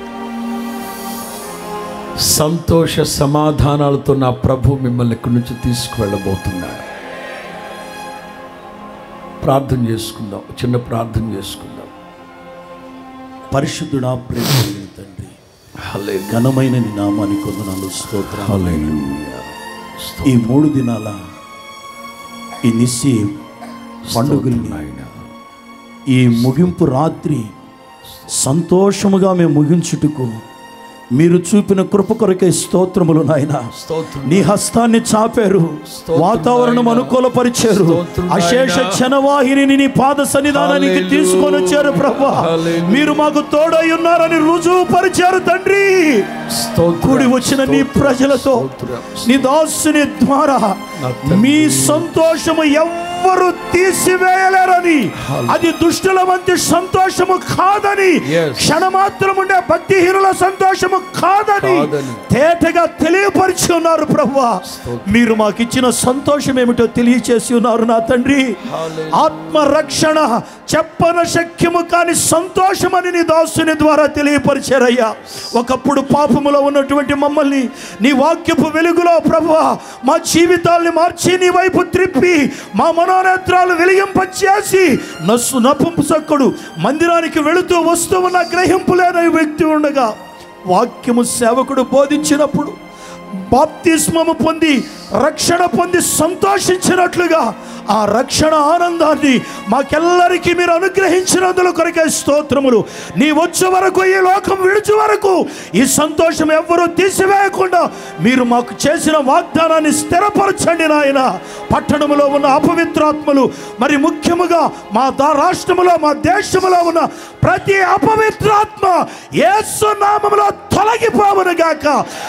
సంతోష సమాధానాలతో నా ప్రభు మిమ్మల్ని ఇక్కడి నుంచి తీసుకువెళ్ళబోతున్నాడు ప్రార్థన చేసుకుందాం చిన్న ప్రార్థన చేసుకుందాం పరిశుద్ధుడా ప్రేమ కలిగిన తండ్రి హల్లెలూయా. ఘనమైన నీ నామానికి వందనాలు స్తోత్రం హల్లెలూయా. ఈ మూడు దినాల ఈ నిస్సి పండుగల్ని నాయనా. ఈ ముగింపు రాత్రి సంతోషముగా మేము ముగించుటకు మీరు చూపిన కృప కొరకే స్తోత్రములు నాయన స్తోత్రం నీ హస్తాన్ని చాపారు స్తోత్రం వాతావరణం నాయనా. అనుకూలపరిచారు స్తోత్రం అశేష నాయనా. చనవాహిని నీ పాద సన్నిధానానికి హల్లెలూయా. తీసుకొని వచ్చారు ప్రభా హల్లెలూయా. మీరు మాకు తోడై ఉన్నారని రుజువు పరిచారు తండ్రి స్తోత్రం. కూడి వచ్చిన నీ స్తోత్రం. ప్రజలతో స్తోత్రం. నీ దాసుని ద్వారా నా తండ్రి. మీ సంతోషము ఎవ్వరు తీసివేయలేరని హల్లెలూయా. అది దుష్టుల మధ్య సంతోషము కాదని Yes. క్షణమాత్రం ఉండే భక్తిహీనుల సంతోషము కాదని కాదని. తేటగా తెలియపరిచి ఉన్నారు ప్రభువా స్తోత్రం. మీరు మాకు ఇచ్చిన సంతోషం ఏమిటో తెలియచేసి ఉన్నారు నా తండ్రి హల్లెలూయా. ఆత్మ రక్షణ చెప్పన శక్యము కాని సంతోషమని నీ దాసుని ద్వారా తెలియపరిచారయ్యా ఒకప్పుడు పాపములో ఉన్నటువంటి మమ్మల్ని నీ వాక్యపు వెలుగులో ప్రభువా మా జీవితాల్ని మార్చి నీ వైపు త్రిప్పి మా మనోనేత్రాలు వెలిగింపచేసి నస్సు నపుంసక్కుడు మందిరానికి వెళుతూ వస్తూ ఉన్న గ్రహింపు లేని వ్యక్తి ఉండగా వాక్యము సేవకుడు బోధించినప్పుడు బాప్తిస్మము పొంది రక్షణ పొంది సంతోషించినట్లుగా ఆ రక్షణ ఆనందాన్ని మాకెల్లరికీ మీరు అనుగ్రహించినందుల కొరకే స్తోత్రములు నీ వచ్చే వరకు ఈ లోకం విడిచి వరకు ఈ సంతోషం ఎవ్వరూ తీసివేయకుండా మీరు మాకు చేసిన వాగ్దానాన్ని స్థిరపరచండి నాయన పట్టణములో ఉన్న అపవిత్రాత్మలు మరి ముఖ్యముగా మా దా రాష్ట్రములో మా దేశములో ఉన్న ప్రతి అపవిత్రాత్మ యేసు నామములో తొలగిపోవును గాక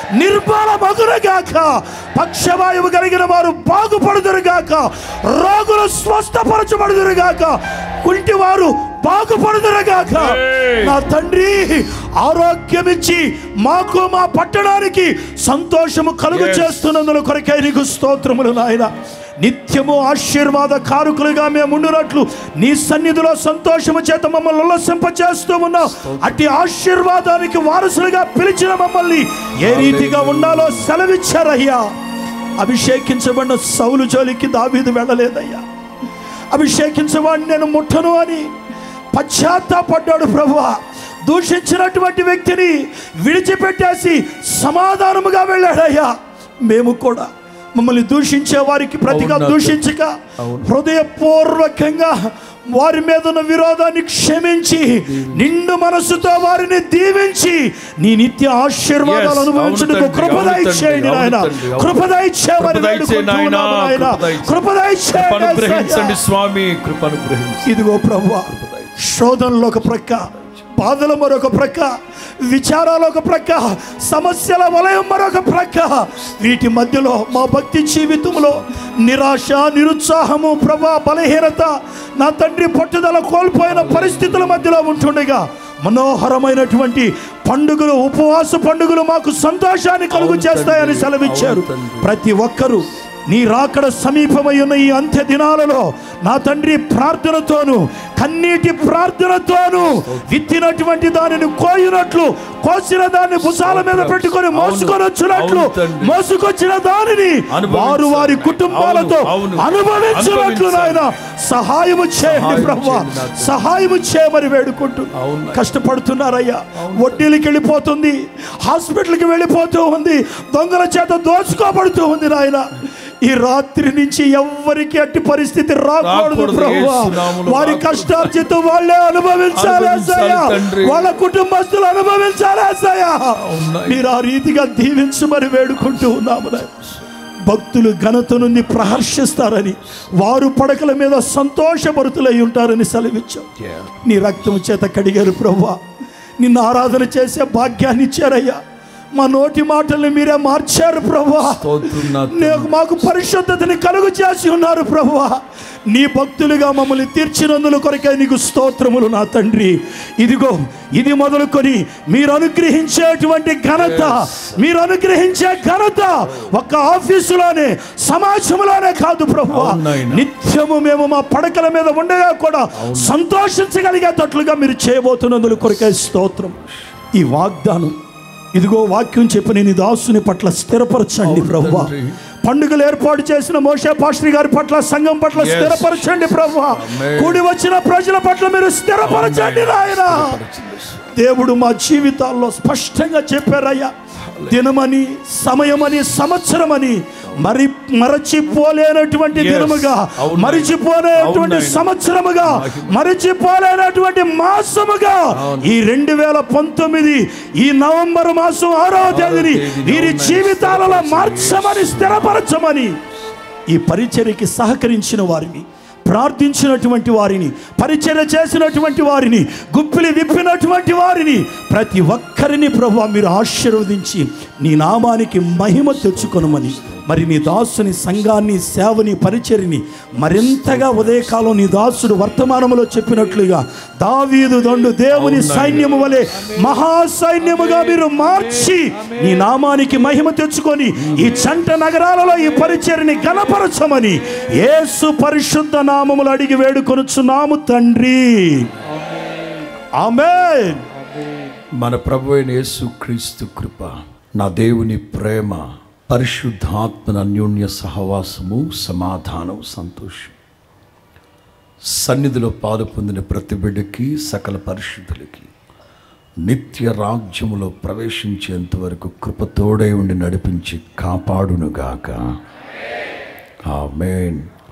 నిర్మలమగును గాక పక్షవాయువు కలిగిన వారు బాగుపడుదురు గాక రోగులు స్వస్థపరచబడుదురు గాక కుంటి వారు బాగుపడుదురు గాక నా తండ్రి ఆరోగ్యమిచ్చి మాకు మా పట్టణానికి సంతోషము కలుగు Yes. చేస్తున్నందుల కొరకై నీకు స్తోత్రములు నాయన నిత్యము ఆశీర్వాద కారుకులుగా మేము ఉండునట్లు నీ సన్నిధిలో సంతోషము చేత మమ్మల్ని ఉల్లసింప చేస్తూ ఉన్నావు అట్టి ఆశీర్వాదానికి వారసులుగా పిలిచిన మమ్మల్ని ఏ రీతిగా ఉండాలో సెలవిచ్చారయ్యా అభిషేకించబడిన సౌలు జోలికి దావీదు వెళ్ళలేదయ్యా అభిషేకించవాడిని నేను ముట్టను అని పశ్చాత్తాపడ్డాడు ప్రభువా దూషించినటువంటి వ్యక్తిని విడిచిపెట్టేసి సమాధానముగా వెళ్ళాడయ్యా మేము కూడా మమ్మల్ని దూషించే వారికి ప్రతిగా అవును, దూషించక అవును. హృదయపూర్వకంగా వారి మీద ఉన్న విరోధాన్ని క్షమించి నిండు మనసుతో వారిని దీవించి నీ నిత్య ఆశీర్వాదాలు Yes, అనుభవించుటకు అవును తండ్రి, కృపదయ అవును తండ్రి, చేయండి అవును నాయన తండ్రి, అవును. కృపదయ చేయమని కృప దయచే నాయనా, వేడుకుంటున్నాము నాయన కృప దయచే. కృపదయ కృప అనుగ్రహించండి చేయండి స్వామి కృప అనుగ్రహించండి ఇదిగో ప్రభు శోధనలు ఒక ప్రక్క బాధలు మరొక ప్రక్క విచారాలు ఒక ప్రక్క సమస్యల వలయం మరొక ప్రక్క వీటి మధ్యలో మా భక్తి జీవితంలో నిరాశ నిరుత్సాహము ప్రభా బలహీనత నా తండ్రి పట్టుదల కోల్పోయిన పరిస్థితుల మధ్యలో ఉంటుండగా మనోహరమైనటువంటి పండుగలు ఉపవాస పండుగలు మాకు సంతోషాన్ని కలుగు అవును చేస్తాయని తండ్రి, సెలవిచ్చారు అవును తండ్రి. ప్రతి ఒక్కరూ నీ రాకడ సమీపమై ఉన్న ఈ అంత్య దినాలలో నా తండ్రి ప్రార్థనతోను కన్నీటి ప్రార్థనతోను విత్తినటువంటి దానిని కోయినట్లు కోసిన దాన్ని భుజాల మీద పెట్టుకొని మోసుకొని వచ్చినట్లు అవును తండ్రి. మోసుకొచ్చిన దానిని అనుభవించాలి. వారు వారి కుటుంబాలతో అవును, అవును. అనుభవించినట్లు అనుభవించాలి. నాయన సహాయము చేయండి సహాయం ప్రభా చేయండి నా తండ్రి. సహాయము చేయమని వేడుకుంటూ అవును. కష్టపడుతున్నారయ్యా వడ్డీలకి వెళ్ళిపోతుంది హాస్పిటల్కి వెళ్ళిపోతూ ఉంది దొంగల చేత దోచుకోబడుతూ ఉంది నాయన ఈ రాత్రి నుంచి ఎవ్వరికి అట్టి పరిస్థితి రాకూడదు రాకూడదు, ప్రభు యేసు నామములో వారి రాకూడదు. కష్టార్జితం వాళ్ళే అనుభవించాలి అనుభవించాలి ఏసయ్యా. తండ్రి. వాళ్ళ కుటుంబస్తులు అనుభవించాలి ఏసయ్యా. అవునా. మీరు ఆ రీతిగా దీవించమని వేడుకుంటూ ఉన్నాము నాయన. భక్తులు ఘనత నుండి ప్రహర్షిస్తారని వారు పడకల మీద సంతోషభరితులై ఉంటారని సెలవిచ్చాం Yeah. నీ రక్తం చేత కడిగారు ప్రభా నిన్ను ఆరాధన చేసే భాగ్యాన్ని ఇచ్చారయ్యా మా నోటి మాటల్ని మీరే మార్చారు ప్రభా స్తోత్రం నా నీకు మాకు పరిశుద్ధతని కలుగు చేసి ఉన్నారు ప్రభువా నీ భక్తులుగా మమ్మల్ని తీర్చినందుల కొరకే నీకు స్తోత్రములు నా తండ్రి ఇదిగో ఇది మొదలుకొని మీరు అనుగ్రహించేటువంటి ఘనత మీరు అనుగ్రహించే ఘనత ఒక్క ఆఫీసులోనే సమాజంలోనే కాదు ప్రభు అవును నాయనా. నిత్యము మేము మా పడకల మీద ఉండగా కూడా సంతోషించగలిగేటట్లుగా మీరు చేయబోతున్నందుల కొరకే స్తోత్రం ఈ వాగ్దానం ఇదిగో వాక్యం చెప్పిన నీ దాసుని పట్ల స్థిరపరచండి అవును ప్రభు తండ్రి. పండుగలు ఏర్పాటు చేసిన మోషే పాస్టర్ గారి పట్ల సంఘం పట్ల Yes. స్థిరపరచండి ప్రభు Amen. కూడి వచ్చిన ప్రజల పట్ల మీరు స్థిరపరచండి నాయన దేవుడు మా జీవితాల్లో స్పష్టంగా చెప్పారయ్యా దినమని సమయమని సంవత్సరమని మరి మరచిపోలేనటువంటి Yes. దినముగా అవును. మరిచిపోలేనటువంటి అవును. సంవత్సరముగా మరిచిపోలేనటువంటి మాసముగా అవును. ఈ రెండు వేల పంతొమ్మిది ఈ నవంబర్ మాసం ఆరవ తేదీని తేదీని, వీరి అవును. జీవితాలలో స్థిరపరచండి. మార్చమని స్థిరపరచమని ఈ పరిచర్యకి సహకరించిన వారిని ప్రార్థించినటువంటి వారిని పరిచర్య చేసినటువంటి వారిని గుప్పిలి విప్పినటువంటి వారిని ప్రతి ఒక్కరిని ప్రభు మీరు ఆశీర్వదించి నీ నామానికి మహిమ తెచ్చుకొనమని మరి నీ దాసుని సంఘాన్ని సేవని పరిచర్ని మరింతగా ఉదయకాలం నీ దాసుడు వర్తమానములో చెప్పినట్లుగా దావీదు దండు దేవుని అవును, సైన్యము వలె మహాసైన్యముగా మీరు మార్చి నీ నామానికి మహిమ తెచ్చుకొని ఈ చంట నగరాలలో ఈ పరిచర్ని గణపరచమని యేసు పరిశుద్ధ నామములు అడిగి వేడుకొనుచున్నాము తండ్రి ఆమేన్ మన ప్రభు అయిన యేసు క్రీస్తు కృప నా దేవుని ప్రేమ పరిశుద్ధాత్మన అన్యోన్య సహవాసము సమాధానం సంతోషం సన్నిధిలో పాలు పొందిన ప్రతి బిడ్డకి సకల పరిశుద్ధులకి నిత్య రాజ్యములో ప్రవేశించేంత వరకు కృపతోడై ఉండి నడిపించి కాపాడునుగాక ఆమేన్